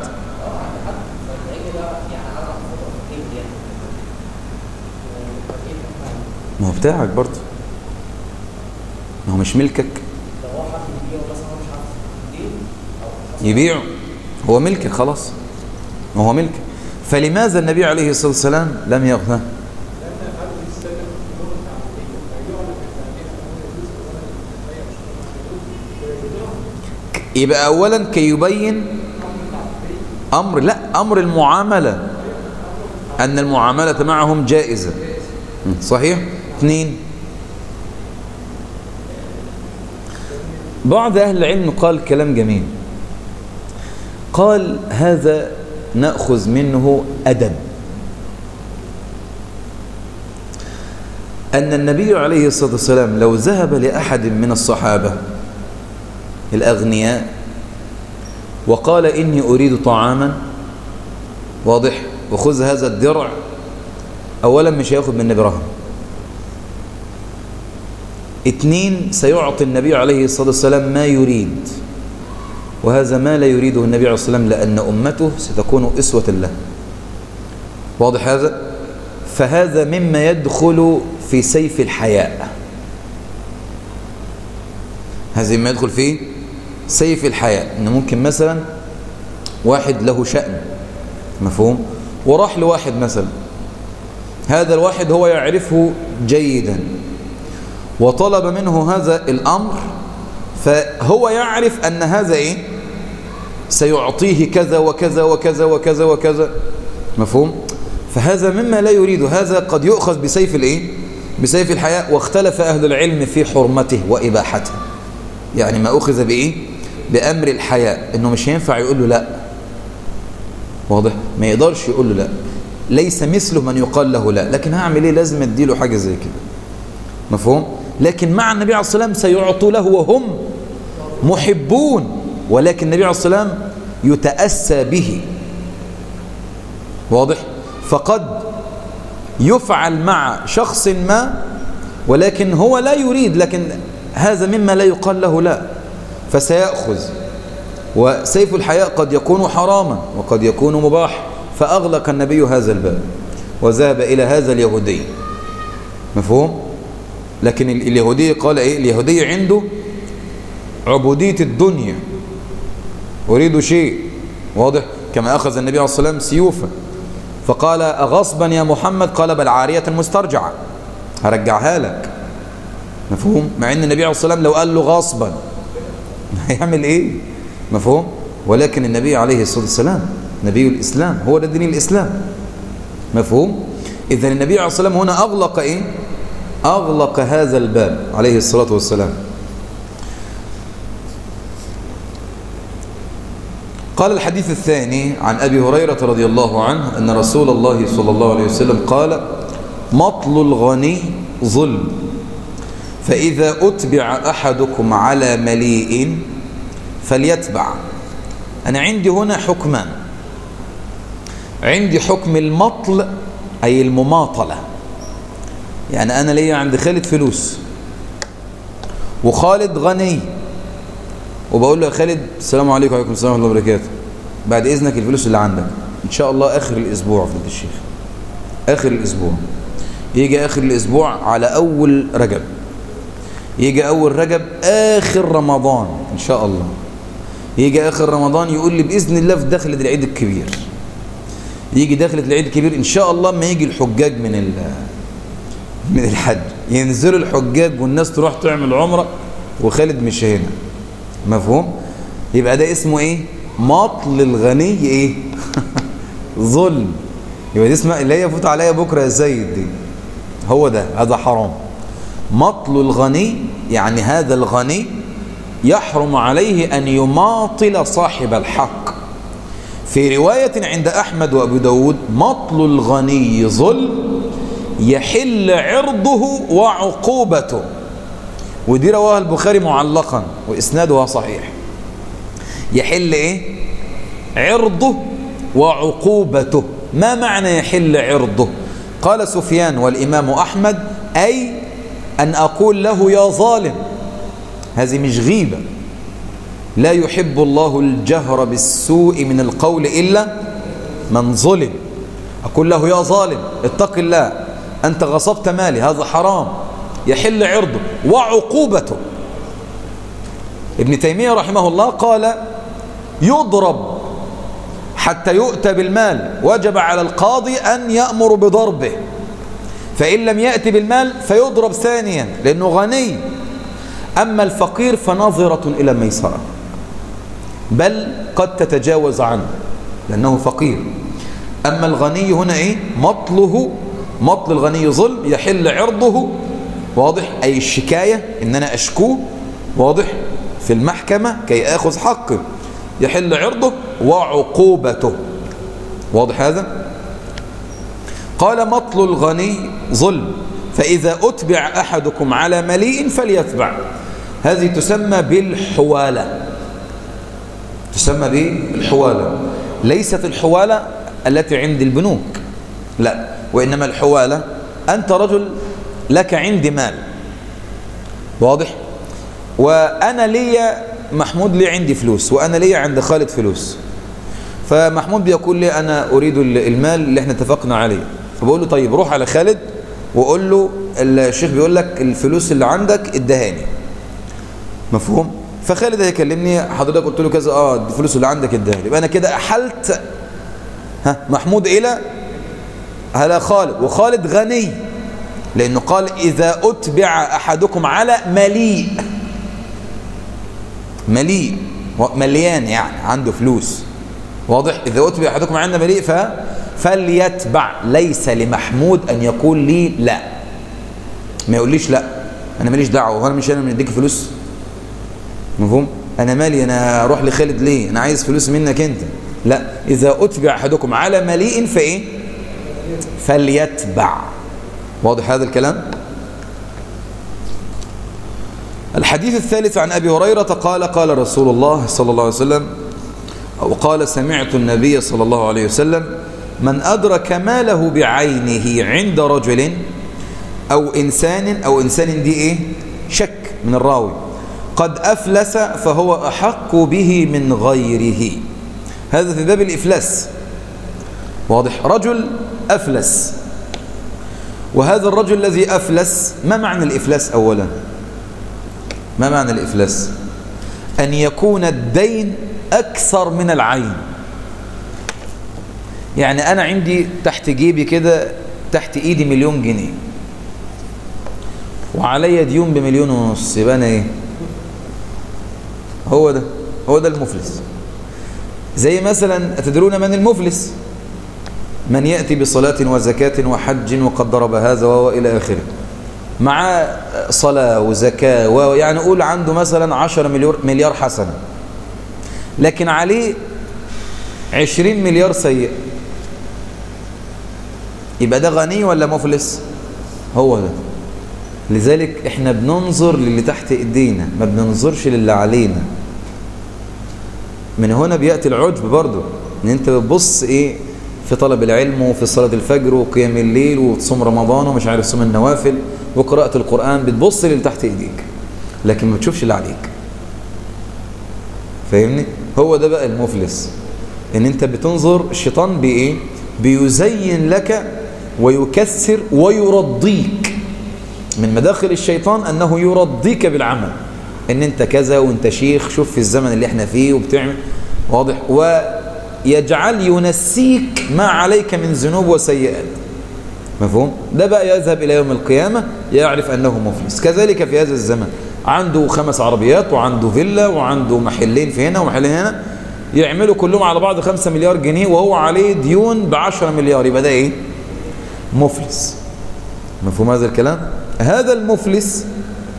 ما هو بتاعك برضه ما هو مش ملكك يبيعه هو ملكك خلاص ما هو ملكك فلماذا النبي عليه الصلاة والسلام لم يأخذه يبقى أولا كي يبين أمر لا أمر المعاملة أن المعاملة معهم جائزة صحيح اثنين بعض أهل العلم قال كلام جميل قال هذا نأخذ منه أدب أن النبي عليه الصلاة والسلام لو ذهب لأحد من الصحابة الأغنياء وقال إني أريد طعاما واضح وخذ هذا الدرع أولا مش هياخد من النبي رهن اتنين سيعطي النبي عليه الصلاة والسلام ما يريد وهذا ما لا يريده النبي عليه الصلاة والسلام لأن أمته ستكون إسوة له واضح هذا فهذا مما يدخل في سيف الحياء هذا مما يدخل فيه سيف الحياء إن ممكن مثلا واحد له شأن مفهوم وراح لواحد مثلا هذا الواحد هو يعرفه جيدا وطلب منه هذا الأمر فهو يعرف أن هذا إيه سيعطيه كذا وكذا وكذا وكذا وكذا مفهوم فهذا مما لا يريد هذا قد يؤخذ بسيف الإيه بسيف الحياء واختلف أهل العلم في حرمته وإباحته يعني ما أخذ بإيه بأمر الحياء إنه مش ينفع يقول له لا واضح ما يقدرش يقول له لا ليس مثله من يقال له لا لكن هعمل ايه لازم اديله حاجة زي كده مفهوم لكن مع النبي عليه الصلاة والسلام سيعطوا له وهم محبون ولكن النبي عليه الصلاة والسلام يتأسى به واضح فقد يفعل مع شخص ما ولكن هو لا يريد لكن هذا مما لا يقال له لا فسيأخذ وسيف الحياء قد يكون حراما وقد يكون مباح فأغلق النبي هذا الباب وذهب إلى هذا اليهودي مفهوم؟ لكن اليهودي قال إيه؟ اليهودي عنده عبودية الدنيا أريد شيء واضح كما أخذ النبي عليه الصلاة والسلام سيوفا فقال أغصبا يا محمد قال بل عارية مسترجعة هرجعها لك مفهوم مع ان النبي عليه الصلاة والسلام لو قال له غصبا هيعمل ايه مفهوم ولكن النبي عليه الصلاة والسلام نبي الإسلام هو ده دين الإسلام مفهوم إذا النبي عليه الصلاة والسلام هنا أغلق إيه أغلق هذا الباب عليه الصلاة والسلام قال الحديث الثاني عن أبي هريرة رضي الله عنه أن رسول الله صلى الله عليه وسلم قال مطل الغني ظلم فإذا أتبع أحدكم على مليء فليتبع أنا عندي هنا حكمان عندي حكم المطل أي المماطلة يعني أنا ليا عند خالد فلوس وخالد غني وبقول له يا خالد السلام عليكم وعليكم السلام ورحمة الله وبركاته بعد إذنك الفلوس اللي عندك إن شاء الله آخر الأسبوع فضل الشيخ آخر الأسبوع يجي آخر الأسبوع على أول رجب يجي أول رجب آخر رمضان إن شاء الله يجي آخر رمضان يقول لي بإذن الله في دخلة العيد الكبير يجي دخلة العيد الكبير إن شاء الله ما يجي الحجاج من من الحج ينزلوا الحجاج والناس تروح تعمل عمرة وخالد مش هنا مفهوم يبقى ده اسمه ايه مطل الغني ايه ظلم يبقى دي اسمها اللي هي يفوت عليا بكره يا زيد دي هو ده هذا حرام مطل الغني يعني هذا الغني يحرم عليه أن يماطل صاحب الحق في رواية عند أحمد وأبو داود مطل الغني ظلم يحل عرضه وعقوبته ودي رواه البخاري معلقا وإسنادها صحيح يحل إيه عرضه وعقوبته ما معنى يحل عرضه قال سفيان والإمام أحمد أي أن أقول له يا ظالم هذه مش غيبة لا يحب الله الجهر بالسوء من القول إلا من ظلم أقول له يا ظالم اتق الله أنت غصبت مالي هذا حرام يحل عرضه وعقوبته ابن تيمية رحمه الله قال يضرب حتى يؤتى بالمال وجب على القاضي أن يأمر بضربه فإن لم يأتي بالمال فيضرب ثانيا لأنه غني أما الفقير فنظرة إلى ميسرة بل قد تتجاوز عنه لأنه فقير أما الغني هنا إيه مطله مطل الغني ظلم يحل عرضه واضح أي الشكاية إن أنا أشكوه واضح في المحكمة كي أخذ حقه يحل عرضه وعقوبته واضح هذا قال مطل الغني ظلم فإذا أتبع أحدكم على مليء فليتبع هذه تسمى بالحوالة تسمى بالحوالة ليست الحوالة التي عند البنوك لا وإنما الحوالة أنت رجل لك عندي مال واضح وأنا لي محمود لي عندي فلوس وأنا لي عند خالد فلوس فمحمود بيقول لي أنا أريد المال اللي احنا اتفقنا عليه فبقول له طيب روح على خالد وقول له الشيخ بيقول لك الفلوس اللي عندك ادهاني مفهوم فخالد هيكلمني حضرتك قلت له كذا اه الفلوس اللي عندك ادهاني يبقى انا كده احلت ها محمود الى على خالد وخالد غني لانه قال اذا اتبع احدكم على مليء مليء مليان يعني عنده فلوس واضح اذا اتبع احدكم على مليء ف فليتبع ليس لمحمود ان يقول لي لا ما يقوليش لا انا ماليش دعوه وانا مش انا من اديك فلوس مفهوم انا مالي انا اروح لخالد ليه انا عايز فلوس منك انت لا اذا اتبع احدكم على مليء فايه فليتبع واضح هذا الكلام الحديث الثالث عن أبي هريرة قال قال رسول الله صلى الله عليه وسلم أو قال سمعت النبي صلى الله عليه وسلم من أدرك ماله بعينه عند رجل أو إنسان أو إنسان دي إيه شك من الراوي قد أفلس فهو أحق به من غيره هذا في باب الإفلاس واضح رجل أفلس وهذا الرجل الذي أفلس ما معنى الإفلاس أولا ما معنى الإفلاس أن يكون الدين أكثر من العين يعني أنا عندي تحت جيبي كده تحت إيدي مليون جنيه وعليا ديون بمليون ونص يبقى أنا إيه هو ده هو ده المفلس زي مثلا أتدرون من المفلس من يأتي بصلاة وزكاة وحج وقد ضرب هذا وهو إلى آخره مع صلاة وزكاة ويعني قول عنده مثلا 10 مليار, مليار حسنة لكن عليه 20 مليار سيء يبقى ده غني ولا مفلس هو ده لذلك احنا بننظر للي تحت ايدينا ما بننظرش للي علينا من هنا بيأتي العجب برضو ان انت بتبص ايه في طلب العلم وفي صلاة الفجر وقيام الليل وتصوم رمضان ومش عارف صوم النوافل وقراءة القرآن بتبص للي تحت ايديك لكن ما تشوفش اللي عليك فاهمني هو ده بقى المفلس ان انت بتنظر الشيطان بايه بيزين لك ويكسر ويرضيك من مداخل الشيطان انه يرضيك بالعمل ان انت كذا وانت شيخ شوف في الزمن اللي احنا فيه وبتعمل واضح ويجعل ينسيك ما عليك من ذنوب وسيئات مفهوم ده بقى يذهب إلى يوم القيامة يعرف أنه مفلس كذلك في هذا الزمن عنده خمس عربيات وعنده فيلا وعنده محلين في هنا ومحلين هنا يعملوا كلهم على بعض خمسة مليار جنيه وهو عليه ديون بعشرة مليار يبقى ده ايه مفلس مفهوم هذا الكلام هذا المفلس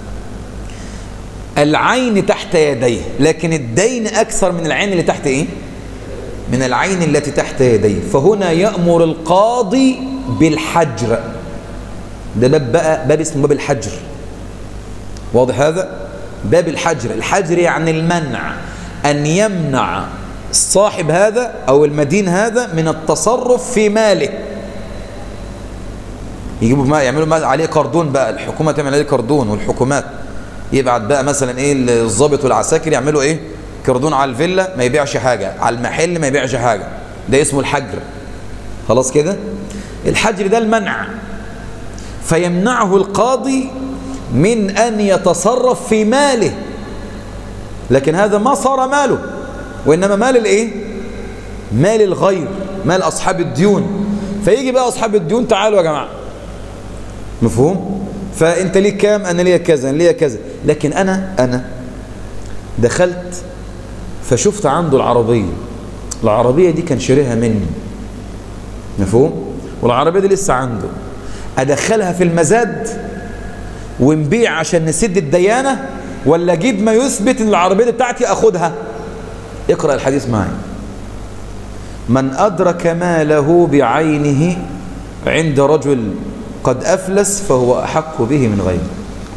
العين تحت يديه لكن الدين أكثر من العين اللي تحت ايه من العين التي تحت يديه فهنا يأمر القاضي بالحجر ده باب بقى باب اسمه باب الحجر واضح هذا باب الحجر الحجر يعني المنع أن يمنع صاحب هذا أو المدين هذا من التصرف في ماله يجيبوا ما يعملوا ما عليه كردون بقى الحكومة تعمل عليه كردون والحكومات يبعت بقى مثلا ايه الضابط والعساكر يعملوا ايه كردون على الفيلا ما يبيعش حاجة على المحل ما يبيعش حاجة ده اسمه الحجر خلاص كده الحجر ده المنع فيمنعه القاضي من أن يتصرف في ماله لكن هذا ما صار ماله وإنما مال الإيه؟ مال الغير مال أصحاب الديون فيجي بقى أصحاب الديون تعالوا يا جماعة مفهوم؟ فأنت ليك كام أنا ليا كذا أنا ليا كذا لكن أنا أنا دخلت فشفت عنده العربية العربية دي كان شاريها مني مفهوم؟ والعربية دي لسه عنده أدخلها في المزاد ونبيع عشان نسد الديانة ولا أجيب ما يثبت أن العربية دي بتاعتي أخدها اقرأ الحديث معي من أدرك ماله بعينه عند رجل قد أفلس فهو أحق به من غيره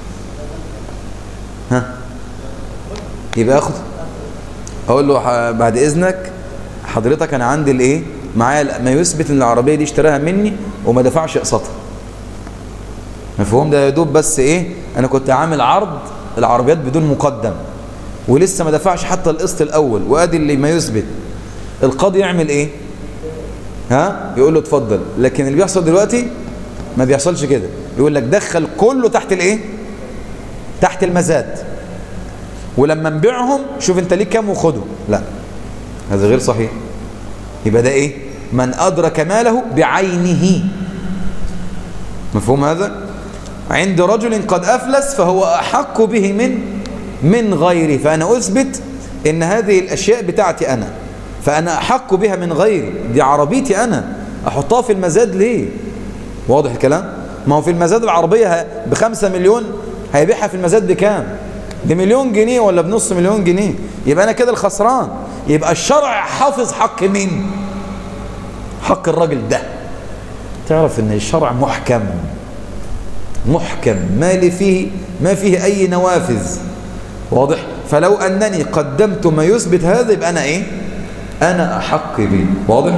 ها يبقى أخذ أقول له بعد إذنك حضرتك أنا عندي الإيه معايا ما يثبت ان العربيه دي اشتراها مني وما دفعش اقساطها مفهوم ده يا دوب بس ايه انا كنت عامل عرض العربيات بدون مقدم ولسه ما دفعش حتى القسط الاول وادي اللي ما يثبت القاضي يعمل ايه ها يقول له اتفضل لكن اللي بيحصل دلوقتي ما بيحصلش كده يقول لك دخل كله تحت الايه تحت المزاد ولما نبيعهم شوف انت ليك كام وخده لا هذا غير صحيح يبقى ده ايه من أدرك ماله بعينه مفهوم هذا عند رجل قد أفلس فهو أحق به من من غيري فأنا أثبت إن هذه الأشياء بتاعتي أنا فأنا أحق بها من غيري دي عربيتي أنا أحطها في المزاد ليه واضح الكلام ما هو في المزاد العربية بخمسة مليون هيبيعها في المزاد بكام بمليون جنيه ولا بنص مليون جنيه يبقى أنا كده الخسران يبقى الشرع حافظ حق مين حق الراجل ده تعرف ان الشرع محكم محكم ما لي فيه ما فيه أي نوافذ واضح فلو أنني قدمت ما يثبت هذا يبقى أنا إيه أنا أحق به واضح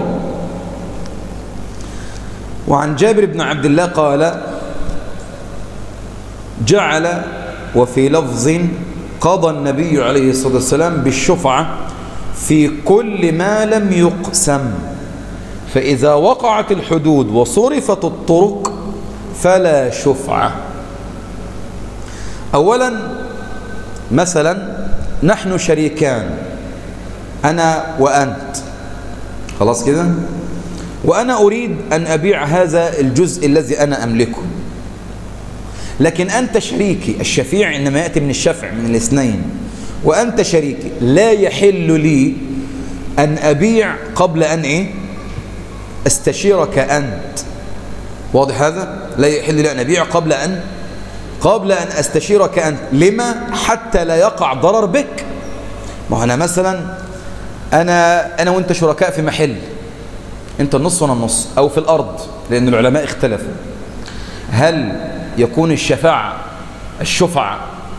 وعن جابر بن عبد الله قال جعل وفي لفظ قضى النبي عليه الصلاة والسلام بالشفعة في كل ما لم يقسم فإذا وقعت الحدود وصرفت الطرق فلا شفعة أولا مثلا نحن شريكان أنا وأنت خلاص كده وأنا أريد أن أبيع هذا الجزء الذي أنا أملكه لكن أنت شريكي الشفيع إنما يأتي من الشفع من الاثنين وأنت شريكي لا يحل لي أن أبيع قبل أن إيه استشيرك أنت واضح هذا لا يحل لي أن أبيع قبل أن قبل أن أستشيرك أنت لما حتى لا يقع ضرر بك ما أنا مثلا أنا, أنا وأنت شركاء في محل أنت النص وأنا النص أو في الأرض لأن العلماء اختلفوا هل يكون الشفاعة الشفعة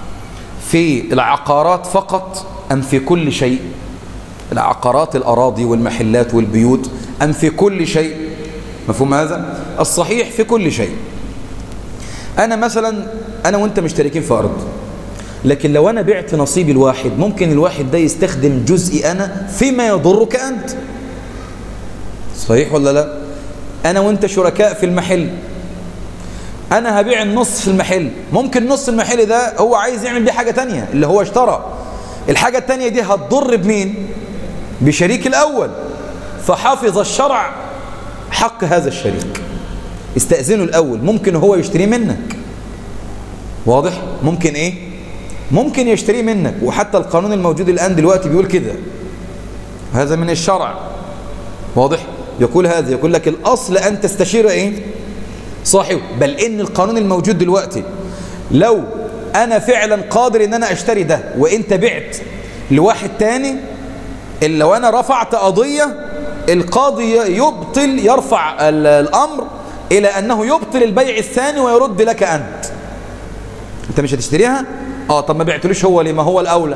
في العقارات فقط أم في كل شيء العقارات الأراضي والمحلات والبيوت أم في كل شيء مفهوم هذا الصحيح في كل شيء أنا مثلا أنا وأنت مشتركين في أرض لكن لو أنا بعت نصيبي الواحد ممكن الواحد ده يستخدم جزئي أنا فيما يضرك أنت صحيح ولا لا أنا وأنت شركاء في المحل أنا هبيع النص في المحل ممكن نص المحل ده هو عايز يعمل بيه حاجة تانية اللي هو اشترى الحاجة التانية دي هتضر بمين بشريك الأول فحافظ الشرع حق هذا الشريك استأذنه الأول ممكن هو يشتريه منك واضح ممكن إيه ممكن يشتريه منك وحتى القانون الموجود الآن دلوقتي بيقول كده هذا من الشرع واضح يقول هذا يقول لك الأصل أن تستشير إيه صاحب بل إن القانون الموجود دلوقتي لو أنا فعلا قادر إن أنا أشتري ده وإنت بعت لواحد تاني إلا لو أنا رفعت قضية القاضي يبطل يرفع الأمر إلى أنه يبطل البيع الثاني ويرد لك أنت أنت مش هتشتريها؟ آه طب ما بعتلوش هو لما هو الأولى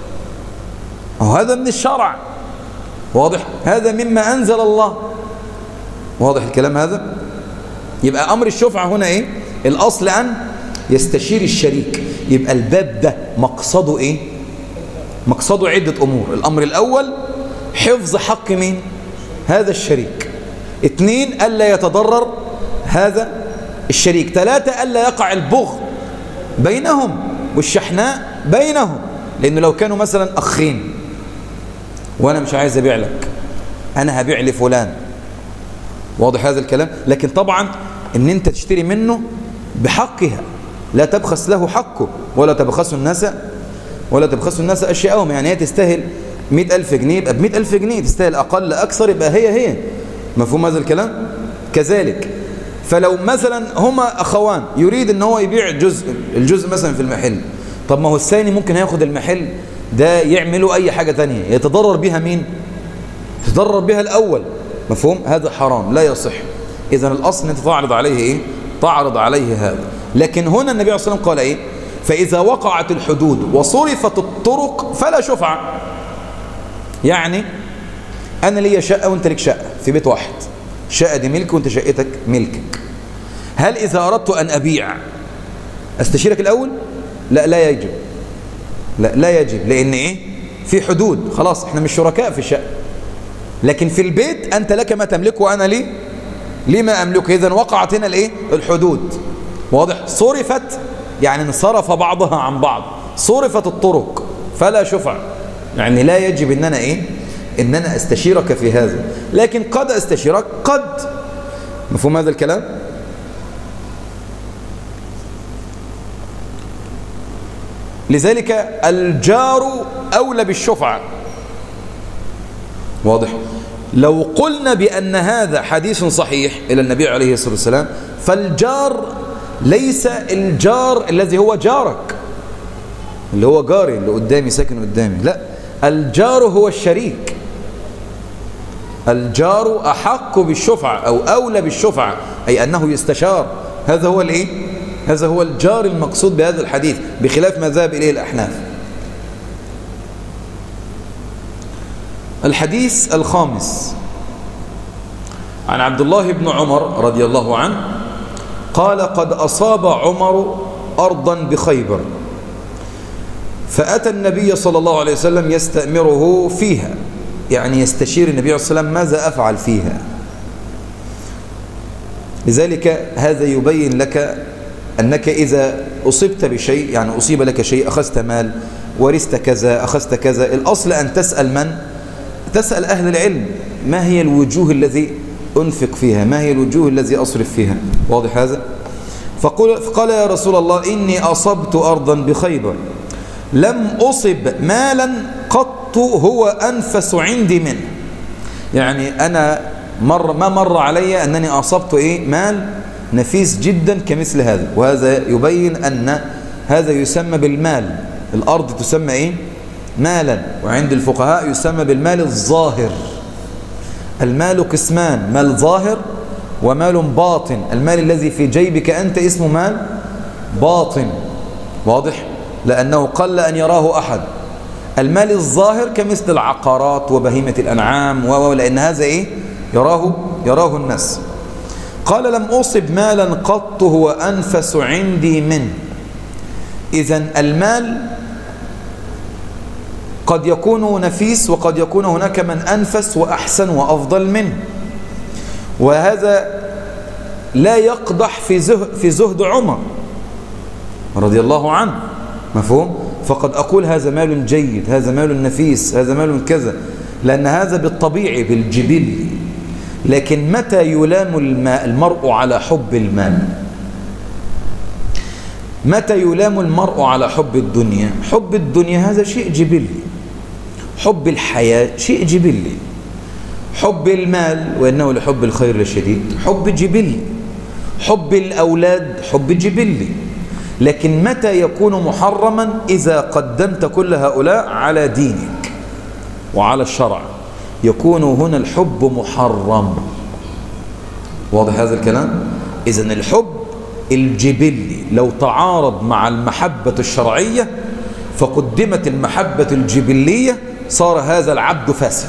هذا من الشرع واضح هذا مما أنزل الله واضح الكلام هذا يبقى أمر الشفعة هنا إيه الأصل أن يستشير الشريك يبقى الباب ده مقصده إيه مقصده عدة أمور الأمر الأول حفظ حق مين هذا الشريك اثنين ألا يتضرر هذا الشريك ثلاثة ألا يقع البغض بينهم والشحناء بينهم لأنه لو كانوا مثلا أخين وأنا مش عايز أبيع لك أنا هبيع لفلان واضح هذا الكلام لكن طبعا ان انت تشتري منه بحقها لا تبخس له حقه ولا تبخسوا الناس ولا تبخسوا الناس أشياءهم يعني هي تستاهل مئة ألف جنيه يبقى بمئة ألف جنيه تستاهل أقل أكثر يبقى هي هي مفهوم هذا الكلام كذلك فلو مثلا هما أخوان يريد ان هو يبيع جزء الجزء مثلا في المحل طب ما هو الثاني ممكن ياخد المحل ده يعملوا أي حاجة تانية يتضرر بها مين يتضرر بها الأول مفهوم هذا حرام لا يصح إذا الأصل أنت تعرض عليه إيه تعرض عليه هذا لكن هنا النبي عليه الصلاة والسلام قال إيه فإذا وقعت الحدود وصرفت الطرق فلا شفعة يعني أنا لي شقة وأنت لك شقة في بيت واحد شقة دي ملك وأنت شقتك ملكك هل إذا أردت أن أبيع أستشيرك الأول لا لا يجب لا لا يجب لأن إيه في حدود خلاص احنا مش شركاء في الشقة لكن في البيت أنت لك ما تملكه وأنا لي لي ما أملكه إذا وقعت هنا الإيه الحدود واضح صرفت يعني انصرف بعضها عن بعض صرفت الطرق فلا شفع يعني لا يجب ان انا ايه ان انا استشيرك في هذا لكن قد استشيرك قد مفهوم هذا الكلام لذلك الجار اولى بالشفعه واضح لو قلنا بأن هذا حديث صحيح إلى النبي عليه الصلاة والسلام فالجار ليس الجار الذي هو جارك اللي هو جاري اللي قدامي ساكن قدامي لا الجار هو الشريك الجار أحق بالشفعة أو أولى بالشفعة أي أنه يستشار هذا هو الإيه؟ هذا هو الجار المقصود بهذا الحديث بخلاف ما ذهب إليه الأحناف الحديث الخامس عن عبد الله بن عمر رضي الله عنه قال قد أصاب عمر أرضا بخيبر فأتى النبي صلى الله عليه وسلم يستأمره فيها يعني يستشير النبي صلى الله عليه وسلم ماذا أفعل فيها لذلك هذا يبين لك أنك إذا أصبت بشيء يعني أصيب لك شيء أخذت مال ورثت كذا أخذت كذا الأصل أن تسأل من؟ تسأل أهل العلم ما هي الوجوه الذي أنفق فيها ما هي الوجوه الذي أصرف فيها واضح هذا؟ فقال, فقال يا رسول الله إني أصبت أرضا بخيبر لم أصب مالا قط هو أنفس عندي منه يعني أنا مر ما مر علي أنني أصبت إيه مال نفيس جدا كمثل هذا وهذا يبين أن هذا يسمى بالمال الأرض تسمى إيه مالا وعند الفقهاء يسمى بالمال الظاهر المال قسمان مال ظاهر ومال باطن المال الذي في جيبك أنت اسمه مال باطن واضح لأنه قل أن يراه أحد المال الظاهر كمثل العقارات وبهيمة الأنعام ولأن هذا إيه يراه يراه الناس قال لم أصب مالا قط هو أنفس عندي منه إذا المال قد يكون نفيس وقد يكون هناك من أنفس وأحسن وأفضل منه وهذا لا يقضح في زهد, في زهد عمر رضي الله عنه مفهوم فقد أقول هذا مال جيد هذا مال نفيس هذا مال كذا لأن هذا بالطبيعي بالجبل لكن متى يلام المرء على حب المال متى يلام المرء على حب الدنيا حب الدنيا هذا شيء جبلي حب الحياة شيء جبلي حب المال وإنه لحب الخير الشديد حب جبلي حب الأولاد حب جبلي لكن متى يكون محرما إذا قدمت كل هؤلاء على دينك وعلى الشرع يكون هنا الحب محرم واضح هذا الكلام إذا الحب الجبلي لو تعارض مع المحبة الشرعية فقدمت المحبة الجبلية صار هذا العبد فاسق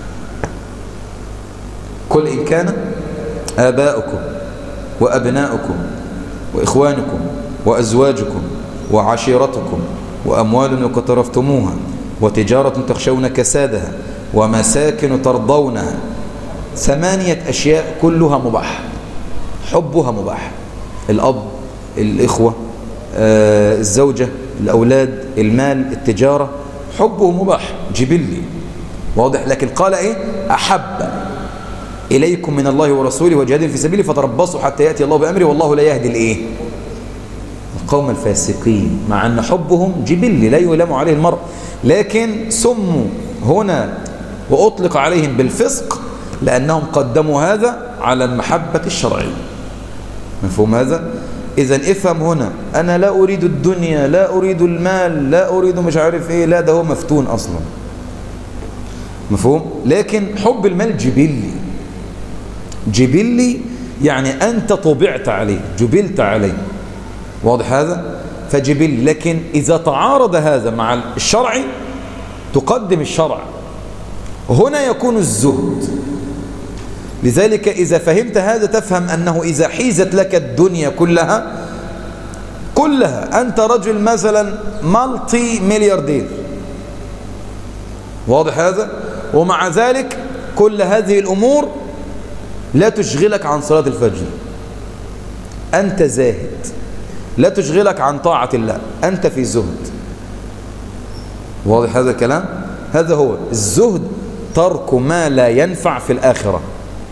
كل إن كان آباؤكم وأبناؤكم وإخوانكم وأزواجكم وعشيرتكم وأموال اقترفتموها وتجارة تخشون كسادها ومساكن ترضونها ثمانية أشياء كلها مباح حبها مباح الأب الإخوة آه، الزوجة الأولاد المال التجارة حبه مباح جبلي واضح لكن قال إيه أحب إليكم من الله ورسوله وجهاد في سبيله فتربصوا حتى يأتي الله بأمره والله لا يهدي الإيه القوم الفاسقين مع أن حبهم جبلي لا يلام عليه المرء لكن سموا هنا وأطلق عليهم بالفسق لأنهم قدموا هذا على المحبة الشرعية مفهوم هذا؟ إذا افهم هنا أنا لا أريد الدنيا لا أريد المال لا أريد مش عارف إيه لا ده هو مفتون أصلا مفهوم؟ لكن حب المال جبلي جبلي يعني أنت طبعت عليه جبلت عليه واضح هذا؟ فجبلي لكن إذا تعارض هذا مع الشرع تقدم الشرع هنا يكون الزهد لذلك إذا فهمت هذا تفهم أنه إذا حيزت لك الدنيا كلها كلها أنت رجل مثلا مالتي ملياردير واضح هذا ومع ذلك كل هذه الأمور لا تشغلك عن صلاة الفجر أنت زاهد لا تشغلك عن طاعة الله أنت في زهد واضح هذا الكلام هذا هو الزهد ترك ما لا ينفع في الآخرة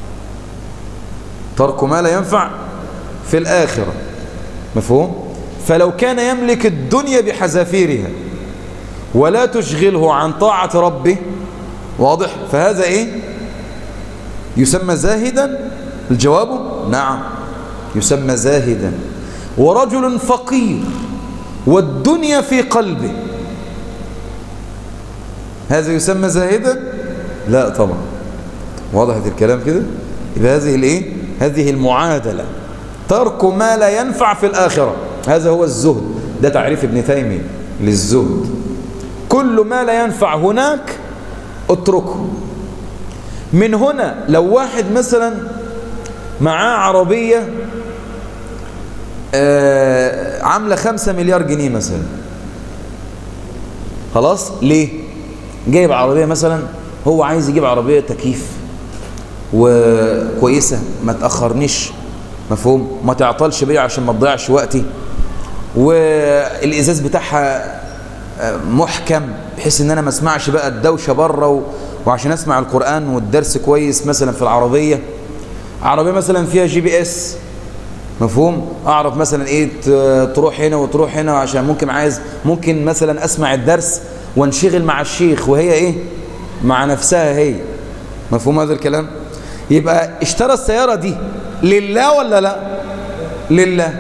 ترك ما لا ينفع في الآخرة مفهوم فلو كان يملك الدنيا بحذافيرها ولا تشغله عن طاعة ربه واضح فهذا ايه يسمى زاهدا الجواب نعم يسمى زاهدا ورجل فقير والدنيا في قلبه هذا يسمى زاهدا لا طبعا وضحت الكلام كده يبقى هذه الايه هذه المعادلة ترك ما لا ينفع في الآخرة هذا هو الزهد ده تعريف ابن تيمية للزهد كل ما لا ينفع هناك اتركه من هنا لو واحد مثلا معاه عربية آه عاملة خمسة مليار جنيه مثلا خلاص ليه جايب عربية مثلا هو عايز يجيب عربية تكييف وكويسة ما تأخرنيش مفهوم ما تعطلش بيا عشان ما تضيعش وقتي والإزاز بتاعها محكم بحيث ان انا ما اسمعش بقى الدوشة بره و... وعشان اسمع القرآن والدرس كويس مثلا في العربية عربية مثلا فيها جي بي اس مفهوم اعرف مثلا ايه تروح هنا وتروح هنا عشان ممكن عايز ممكن مثلا اسمع الدرس وانشغل مع الشيخ وهي ايه مع نفسها هي مفهوم هذا الكلام يبقى اشترى السيارة دي لله ولا لا لله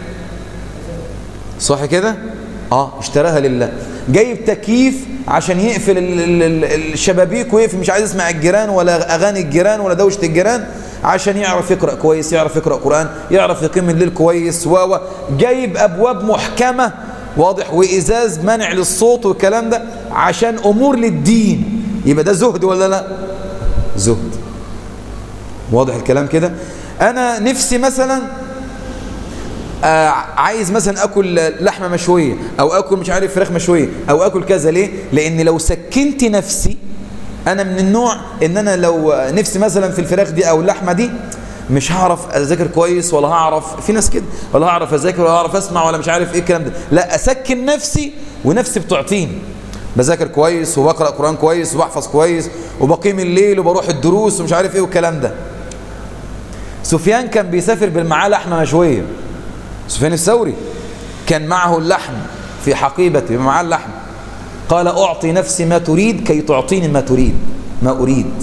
صح كده اه اشتراها لله جايب تكييف عشان يقفل الشبابيك ويقفل مش عايز يسمع الجيران ولا اغاني الجيران ولا دوشه الجيران عشان يعرف يقرا كويس يعرف يقرا قران يعرف يقيم الليل كويس و جايب ابواب محكمه واضح وازاز منع للصوت والكلام ده عشان امور للدين يبقى ده زهد ولا لا زهد واضح الكلام كده انا نفسي مثلا آه عايز مثلا اكل لحمه مشويه او اكل مش عارف فراخ مشويه او اكل كذا ليه لان لو سكنت نفسي انا من النوع ان انا لو نفسي مثلا في الفراخ دي او اللحمه دي مش هعرف اذاكر كويس ولا هعرف في ناس كده ولا هعرف اذاكر ولا هعرف اسمع ولا مش عارف ايه الكلام ده لا اسكن نفسي ونفسي بتعطيني بذاكر كويس وبقرا قران كويس وبحفظ كويس وبقيم الليل وبروح الدروس ومش عارف ايه والكلام ده سفيان كان بيسافر بالمعاه لحمه مشويه سفيان الثوري كان معه اللحم في حقيبته معاه اللحم قال أعطي نفسي ما تريد كي تعطيني ما تريد ما أريد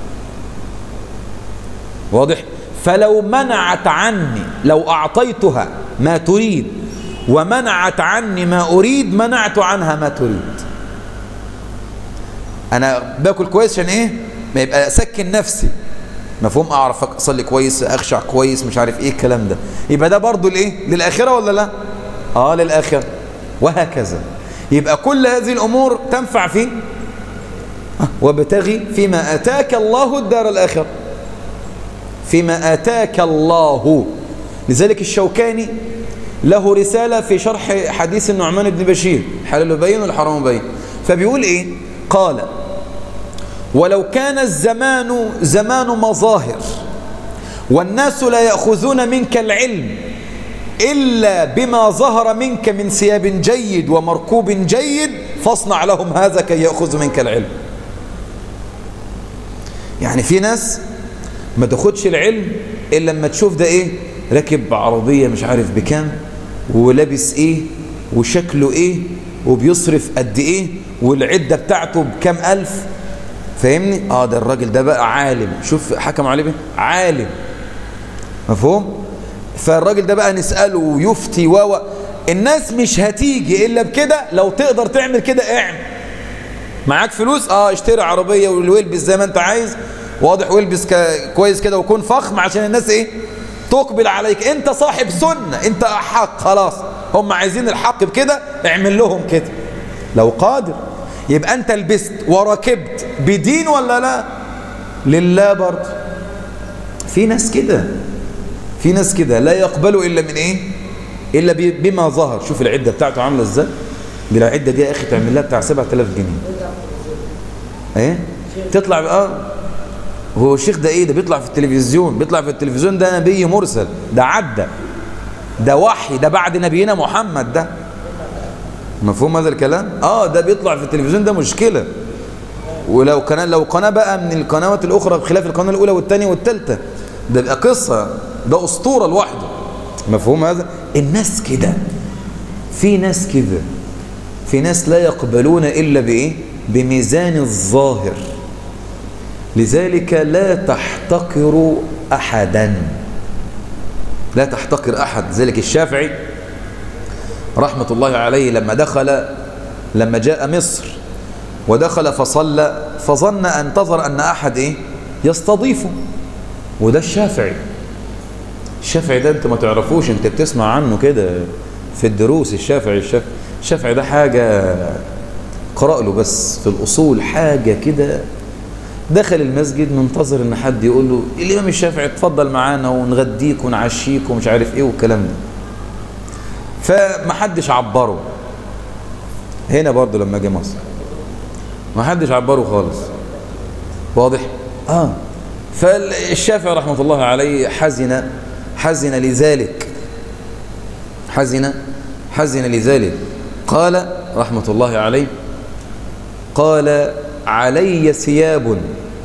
واضح فلو منعت عني لو أعطيتها ما تريد ومنعت عني ما أريد منعت عنها ما تريد أنا باكل كويس عشان إيه ما يبقى أسكن نفسي مفهوم اعرف اصلي كويس اخشع كويس مش عارف ايه الكلام ده يبقى ده برضو الايه للاخره ولا لا اه للاخره وهكذا يبقى كل هذه الامور تنفع في وابتغي فيما اتاك الله الدار الاخره فيما اتاك الله لذلك الشوكاني له رساله في شرح حديث النعمان بن بشير حلال بين والحرام بين فبيقول ايه قال ولو كان الزمان زمان مظاهر والناس لا يأخذون منك العلم إلا بما ظهر منك من ثياب جيد ومركوب جيد فاصنع لهم هذا كي يأخذوا منك العلم يعني في ناس ما تاخدش العلم إلا لما تشوف ده إيه راكب عربية مش عارف بكام ولابس إيه وشكله إيه وبيصرف قد إيه والعدة بتاعته بكام ألف فاهمني اه ده الراجل ده بقى عالم شوف حكم عليه بيه عالم مفهوم فالراجل ده بقى نسأله ويفتي و الناس مش هتيجي الا بكده لو تقدر تعمل كده اعمل معاك فلوس اه اشتري عربية والبس زي ما انت عايز واضح والبس كويس كده وكون فخم عشان الناس ايه تقبل عليك انت صاحب سنة انت حق خلاص هم عايزين الحق بكده اعمل لهم كده لو قادر يبقى انت لبست وركبت بدين ولا لا لله برضه في ناس كده في ناس كده لا يقبلوا الا من ايه الا بما ظهر شوف العده بتاعته عامله ازاي دي العده دي يا اخي تعمل لها بتاع 7000 جنيه ايه تطلع اه هو الشيخ ده ايه ده بيطلع في التلفزيون بيطلع في التلفزيون ده نبي مرسل ده عدى ده وحي ده بعد نبينا محمد ده مفهوم هذا الكلام اه ده بيطلع في التلفزيون ده مشكلة ولو قناة لو قناة بقى من القنوات الأخرى بخلاف القناة الأولى والثانية والثالثة ده بقى قصة ده أسطورة لوحده مفهوم هذا الناس كده في ناس كده في ناس لا يقبلون إلا بإيه بميزان الظاهر لذلك لا تحتقر أحدا لا تحتقر أحد ذلك الشافعي رحمة الله عليه لما دخل لما جاء مصر ودخل فصلى فظن انتظر أن أحد إيه يستضيفه وده الشافعي الشافعي ده انت ما تعرفوش انت بتسمع عنه كده في الدروس الشافعي الشافعي الشافعي ده حاجة قرأ له بس في الأصول حاجة كده دخل المسجد منتظر ان حد يقول له الامام الشافعي اتفضل معانا ونغديك ونعشيك ومش عارف ايه والكلام ده فما حدش عبره هنا برضه لما جه مصر ما حدش عبره خالص واضح اه فالشافعي رحمه الله عليه حزن حزن لذلك حزن حزن لذلك قال رحمة الله عليه قال علي ثياب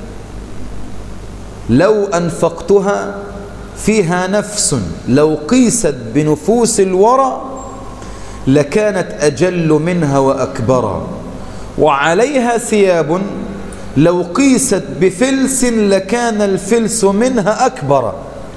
لو أنفقتها فيها نفس لو قيست بنفوس الورى لكانت أجل منها وأكبر وعليها ثياب لو قيست بفلس لكان الفلس منها أكبر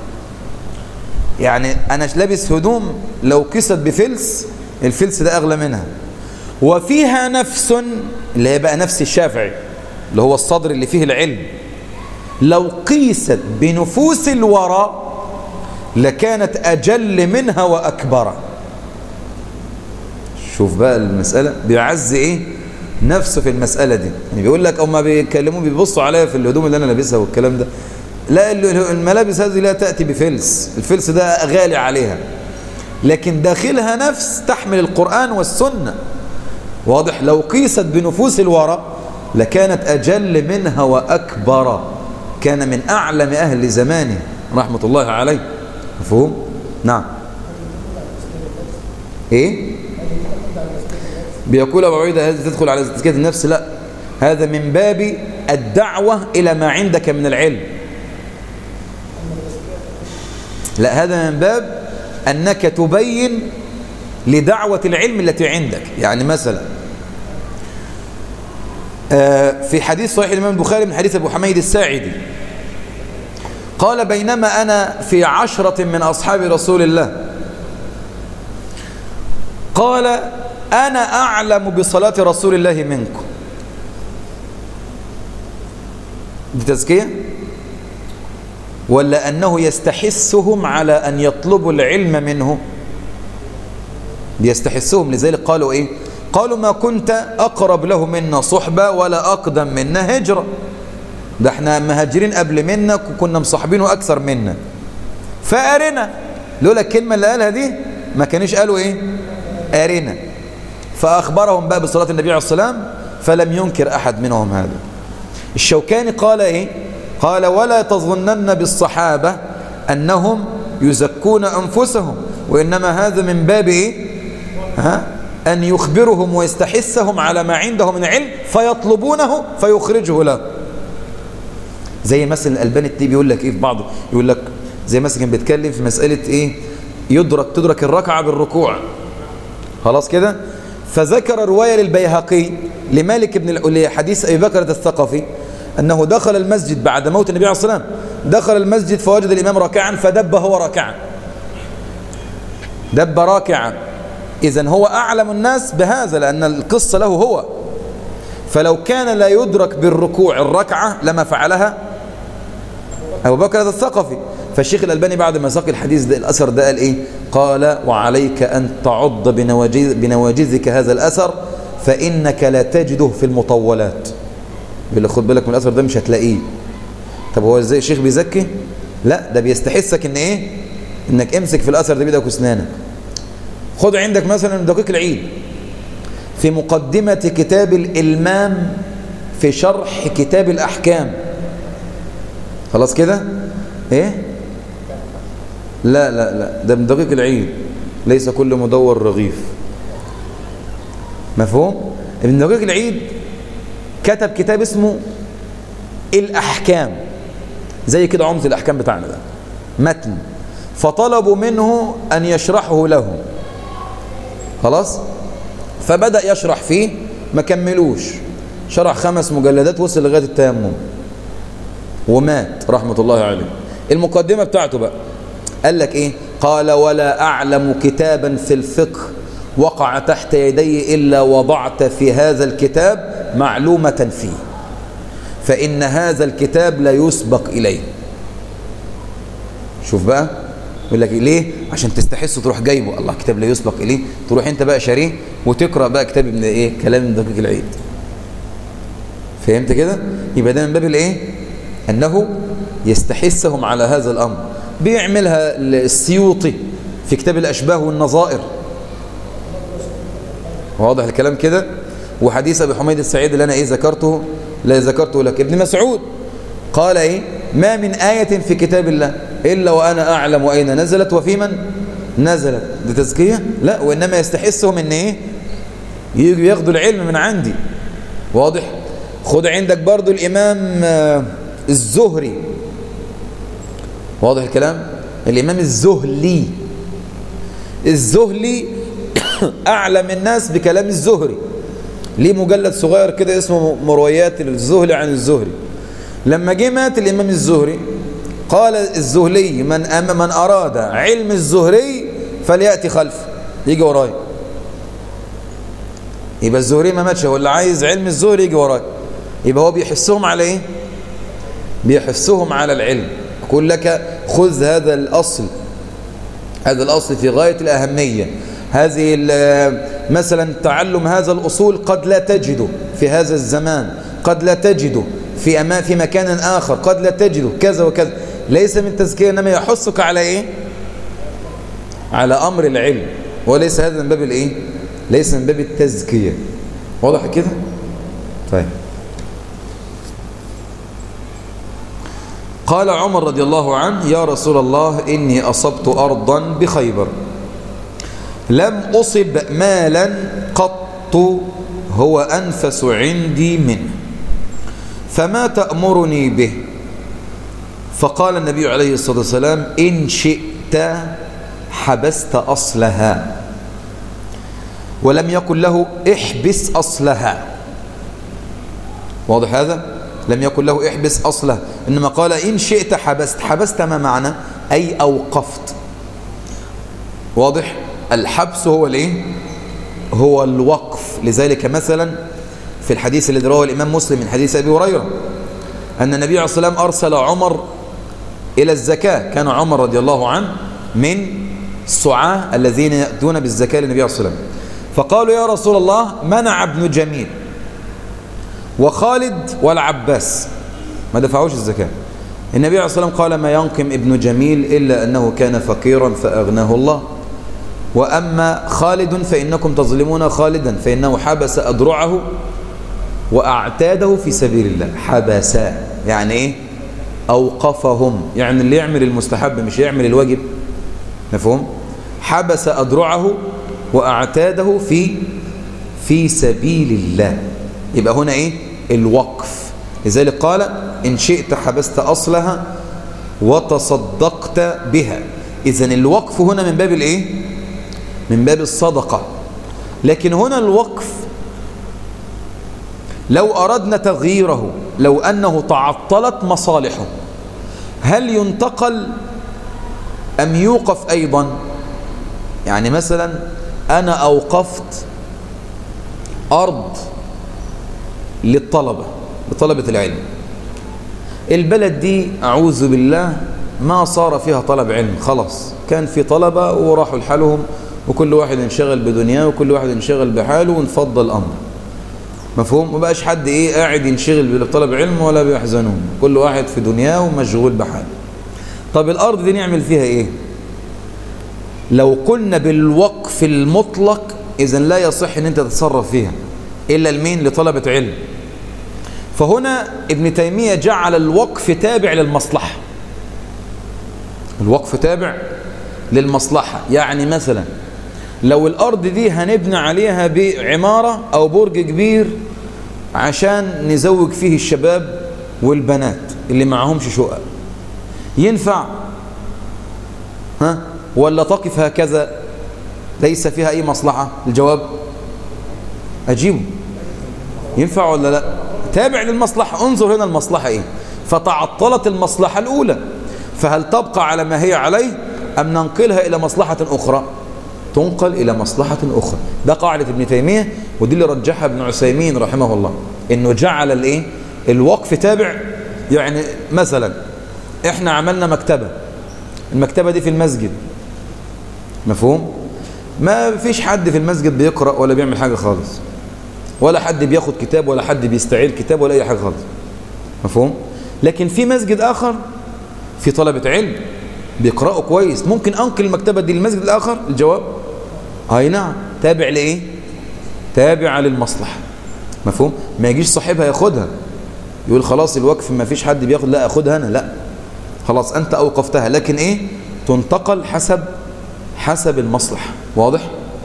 يعني أنا لابس هدوم لو قيست بفلس الفلس ده أغلى منها وفيها نفس اللي هي بقى نفس الشافعي اللي هو الصدر اللي فيه العلم لو قيست بنفوس الورى لكانت أجل منها وأكبر شوف بقى المسألة بيعز إيه نفسه في المسألة دي يعني بيقول لك أما بيكلموا بيبصوا عليا في الهدوم اللي أنا لابسها والكلام ده لا الملابس هذه لا تأتي بفلس الفلس ده غالي عليها لكن داخلها نفس تحمل القرآن والسنة واضح لو قيست بنفوس الورى لكانت أجل منها وأكبر كان من أعلم أهل زمانه رحمة الله عليه مفهوم؟ نعم إيه؟ بيقول أبو عبيدة هذه تدخل على تزكية النفس لا هذا من باب الدعوة إلى ما عندك من العلم لا هذا من باب أنك تبين لدعوة العلم التي عندك يعني مثلا في حديث صحيح الإمام البخاري من حديث أبو حميد الساعدي قال بينما أنا في عشرة من أصحاب رسول الله قال أنا أعلم بصلاة رسول الله منكم دي تزكية ولا أنه يستحثهم على أن يطلبوا العلم منه يستحثهم لذلك قالوا إيه قالوا ما كنت أقرب له منا صحبة ولا أقدم منا هجرة ده احنا مهاجرين قبل منك وكنا مصاحبينه أكثر منا فأرنا لولا الكلمة اللي قالها دي ما كانش قالوا إيه أرنا فأخبرهم بقى بصلاة النبي عليه السلام فلم ينكر أحد منهم هذا الشوكاني قال إيه قال ولا تظنن بالصحابة أنهم يزكون أنفسهم وإنما هذا من باب إيه ها أن يخبرهم ويستحثهم على ما عنده من علم فيطلبونه فيخرجه له زي مثلا الألباني التي بيقول لك إيه في بعضه يقول لك زي مثلا كان بيتكلم في مسألة إيه يدرك تدرك الركعة بالركوع خلاص كده فذكر رواية للبيهقي لمالك بن حديث أبي بكر الثقفي أنه دخل المسجد بعد موت النبي عليه الصلاة والسلام دخل المسجد فوجد الإمام راكعا فدب هو راكعا دب راكعا إذا هو أعلم الناس بهذا لأن القصة له هو فلو كان لا يدرك بالركوع الركعة لما فعلها أبو بكر الثقفي فالشيخ الألباني بعد ما ساق الحديث ده الأثر ده قال إيه قال وعليك أن تعض بنواجذ بنواجذك هذا الأثر فإنك لا تجده في المطولات بيقول لك خد بالك من الأثر ده مش هتلاقيه طب هو ازاي الشيخ بيزكي لا ده بيستحسك ان ايه انك امسك في الأثر ده بيدك واسنانك خد عندك مثلا دقيق العيد في مقدمة كتاب الإلمام في شرح كتاب الأحكام خلاص كده ايه لا لا لا ده من دقيق العيد ليس كل مدور رغيف مفهوم ابن دقيق العيد كتب كتاب اسمه الأحكام زي كده عمدة الأحكام بتاعنا ده متن فطلبوا منه أن يشرحه لهم خلاص فبدأ يشرح فيه ما كملوش شرح خمس مجلدات وصل لغاية التيمم ومات رحمة الله عليه المقدمة بتاعته بقى قال لك ايه قال ولا أعلم كتابا في الفقه وقع تحت يدي إلا وضعت في هذا الكتاب معلومة فيه فإن هذا الكتاب لا يسبق إليه شوف بقى يقول لك ليه عشان تستحس تروح جايبه الله كتاب لا يسبق إليه تروح انت بقى شاريه وتقرأ بقى كتاب ابن ايه كلام ابن دقيق العيد فهمت كده يبقى ده من باب الايه انه يستحسهم على هذا الامر بيعملها السيوطي في كتاب الاشباه والنظائر واضح الكلام كده وحديث ابي حميد السعيد اللي انا ايه ذكرته لا ذكرته لك ابن مسعود قال ايه ما من آية في كتاب الله إلا وأنا أعلم أين نزلت وفي من نزلت دي تزكية لا وإنما يستحسهم إن إيه يجوا ياخدوا العلم من عندي واضح خد عندك برضو الإمام الزهري واضح الكلام الإمام الزهلي الزهلي أعلم الناس بكلام الزهري ليه مجلد صغير كده اسمه مرويات الزهلي عن الزهري لما جه مات الإمام الزهري قال الزهلي من أم من أراد علم الزهري فليأتي خلفه يجي وراي يبقى الزهري ما ماتش هو اللي عايز علم الزهري يجي وراي يبقى هو بيحسهم على ايه بيحسهم على العلم أقول لك خذ هذا الأصل هذا الأصل في غاية الأهمية هذه مثلا تعلم هذا الأصول قد لا تجده في هذا الزمان قد لا تجده في أما في مكان آخر قد لا تجده كذا وكذا ليس من تزكية إنما يحثك على إيه على أمر العلم وليس هذا من باب الإيه ليس من باب التزكية واضح كده طيب قال عمر رضي الله عنه يا رسول الله إني أصبت أرضا بخيبر لم أصب مالا قط هو أنفس عندي منه فما تأمرني به فقال النبي عليه الصلاة والسلام إن شئت حبست أصلها ولم يقل له احبس أصلها واضح هذا لم يقل له احبس أصلها إنما قال إن شئت حبست حبست ما معنى أي أوقفت واضح الحبس هو الايه هو الوقف لذلك مثلا في الحديث الذي رواه الإمام مسلم من حديث أبي هريرة أن النبي عليه الصلاة والسلام أرسل عمر إلى الزكاة كان عمر رضي الله عنه من السعاة الذين يأتون بالزكاة للنبي عليه الصلاة والسلام فقالوا يا رسول الله منع ابن جميل وخالد والعباس ما دفعوش الزكاة النبي عليه الصلاة والسلام قال ما ينقم ابن جميل إلا أنه كان فقيرا فأغناه الله وأما خالد فإنكم تظلمون خالدا فإنه حبس أدرعه وأعتاده في سبيل الله حبسا يعني إيه أوقفهم يعني اللي يعمل المستحب مش يعمل الواجب مفهوم حبس أدرعه وأعتاده في في سبيل الله يبقى هنا إيه الوقف لذلك قال إن شئت حبست أصلها وتصدقت بها إذا الوقف هنا من باب الإيه من باب الصدقة لكن هنا الوقف لو أردنا تغييره لو أنه تعطلت مصالحه هل ينتقل أم يوقف أيضا يعني مثلا أنا أوقفت أرض للطلبة لطلبة العلم البلد دي أعوذ بالله ما صار فيها طلب علم خلاص كان في طلبة وراحوا لحالهم وكل واحد انشغل بدنياه وكل واحد انشغل بحاله وانفض الأمر مفهوم ما بقاش حد ايه قاعد ينشغل بطلب علم ولا بيحزنون كل واحد في دنياه ومشغول بحاله طب الأرض دي نعمل فيها ايه لو قلنا بالوقف المطلق إذا لا يصح ان انت تتصرف فيها إلا لمين لطلبة علم فهنا ابن تيمية جعل الوقف تابع للمصلحة الوقف تابع للمصلحة يعني مثلا لو الأرض دي هنبني عليها بعمارة أو برج كبير عشان نزوج فيه الشباب والبنات اللي معهمش شقق ينفع ها ولا تقف هكذا ليس فيها أي مصلحة الجواب أجيبه ينفع ولا لا تابع للمصلحة انظر هنا المصلحة إيه فتعطلت المصلحة الأولى فهل تبقى على ما هي عليه أم ننقلها إلى مصلحة أخرى تنقل إلى مصلحة أخرى ده قاعدة ابن تيمية ودي اللي رجحها ابن عثيمين رحمه الله إنه جعل الإيه الوقف تابع يعني مثلا إحنا عملنا مكتبة المكتبة دي في المسجد مفهوم ما فيش حد في المسجد بيقرأ ولا بيعمل حاجة خالص ولا حد بياخد كتاب ولا حد بيستعير كتاب ولا أي حاجة خالص مفهوم لكن في مسجد آخر في طلبة علم بيقرأوا كويس ممكن أنقل المكتبة دي للمسجد الآخر الجواب هاي نعم تابع لإيه تابع للمصلحة مفهوم ما يجيش صاحبها ياخدها يقول خلاص الوقف ما فيش حد بياخد لا أخدها أنا لا خلاص أنت أوقفتها لكن إيه تنتقل حسب حسب المصلحة واضح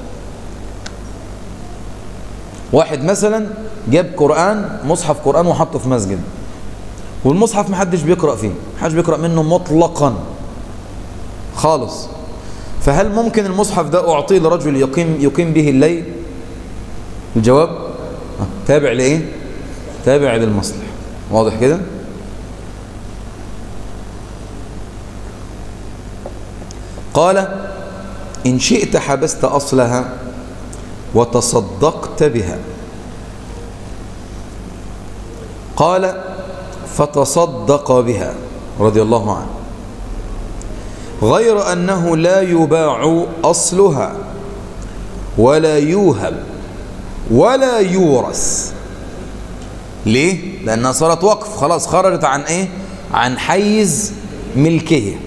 واحد مثلا جاب قرآن مصحف قرآن وحطه في مسجد والمصحف محدش بيقرأ فيه محدش بيقرأ منه مطلقا خالص فهل ممكن المصحف ده أعطيه لرجل يقيم, يقيم به الليل الجواب تابع لإيه تابع للمصلحة واضح كده قال إن شئت حبست أصلها وتصدقت بها قال فتصدق بها رضي الله عنه غير أنه لا يباع أصلها ولا يوهب ولا يورث ليه؟ لأنها صارت وقف خلاص خرجت عن إيه؟ عن حيز ملكه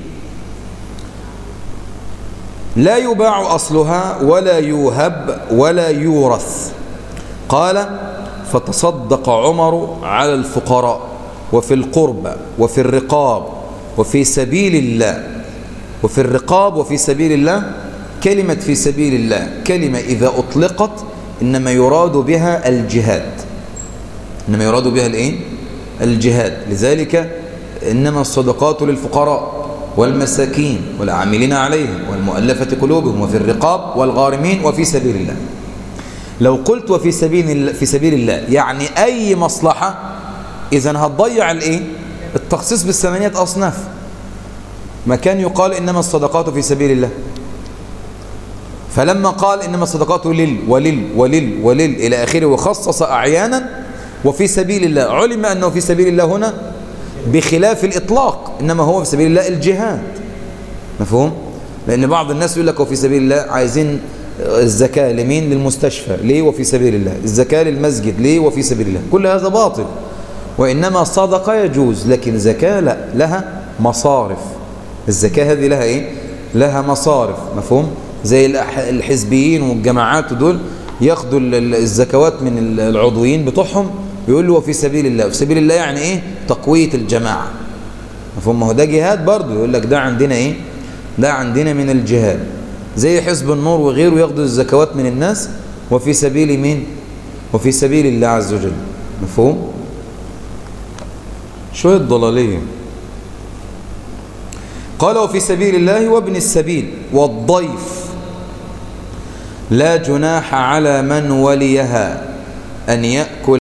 لا يباع أصلها ولا يوهب ولا يورث قال فتصدق عمر على الفقراء وفي القربى وفي الرقاب وفي سبيل الله وفي الرقاب وفي سبيل الله كلمة في سبيل الله كلمة إذا أطلقت إنما يراد بها الجهاد إنما يراد بها الإيه؟ الجهاد لذلك إنما الصدقات للفقراء والمساكين والعاملين عليهم والمؤلفة قلوبهم وفي الرقاب والغارمين وفي سبيل الله لو قلت وفي سبيل في سبيل الله يعني أي مصلحة إذا هتضيع الإيه؟ التخصيص بالثمانية أصناف ما كان يقال إنما الصدقات في سبيل الله فلما قال إنما الصدقات لل ولل ولل ولل إلى آخره وخصص أعيانا وفي سبيل الله علم أنه في سبيل الله هنا بخلاف الإطلاق إنما هو في سبيل الله الجهاد مفهوم؟ لأن بعض الناس يقول لك وفي سبيل الله عايزين الزكاة لمين؟ للمستشفى ليه وفي سبيل الله الزكاة للمسجد ليه وفي سبيل الله كل هذا باطل وإنما صدقة يجوز لكن زكاة لا لها مصارف الزكاة هذه لها إيه؟ لها مصارف مفهوم؟ زي الحزبيين والجماعات دول ياخدوا الزكوات من العضويين بتوعهم يقول له وفي سبيل الله وفي سبيل الله يعني ايه تقوية الجماعة مفهوم ما هو ده جهاد برضه يقول لك ده عندنا ايه ده عندنا من الجهاد زي حزب النور وغيره ياخدوا الزكوات من الناس وفي سبيل مين وفي سبيل الله عز وجل مفهوم شوية ضلالية قال وفي سبيل الله وابن السبيل والضيف لا جناح على من وليها أن يأكل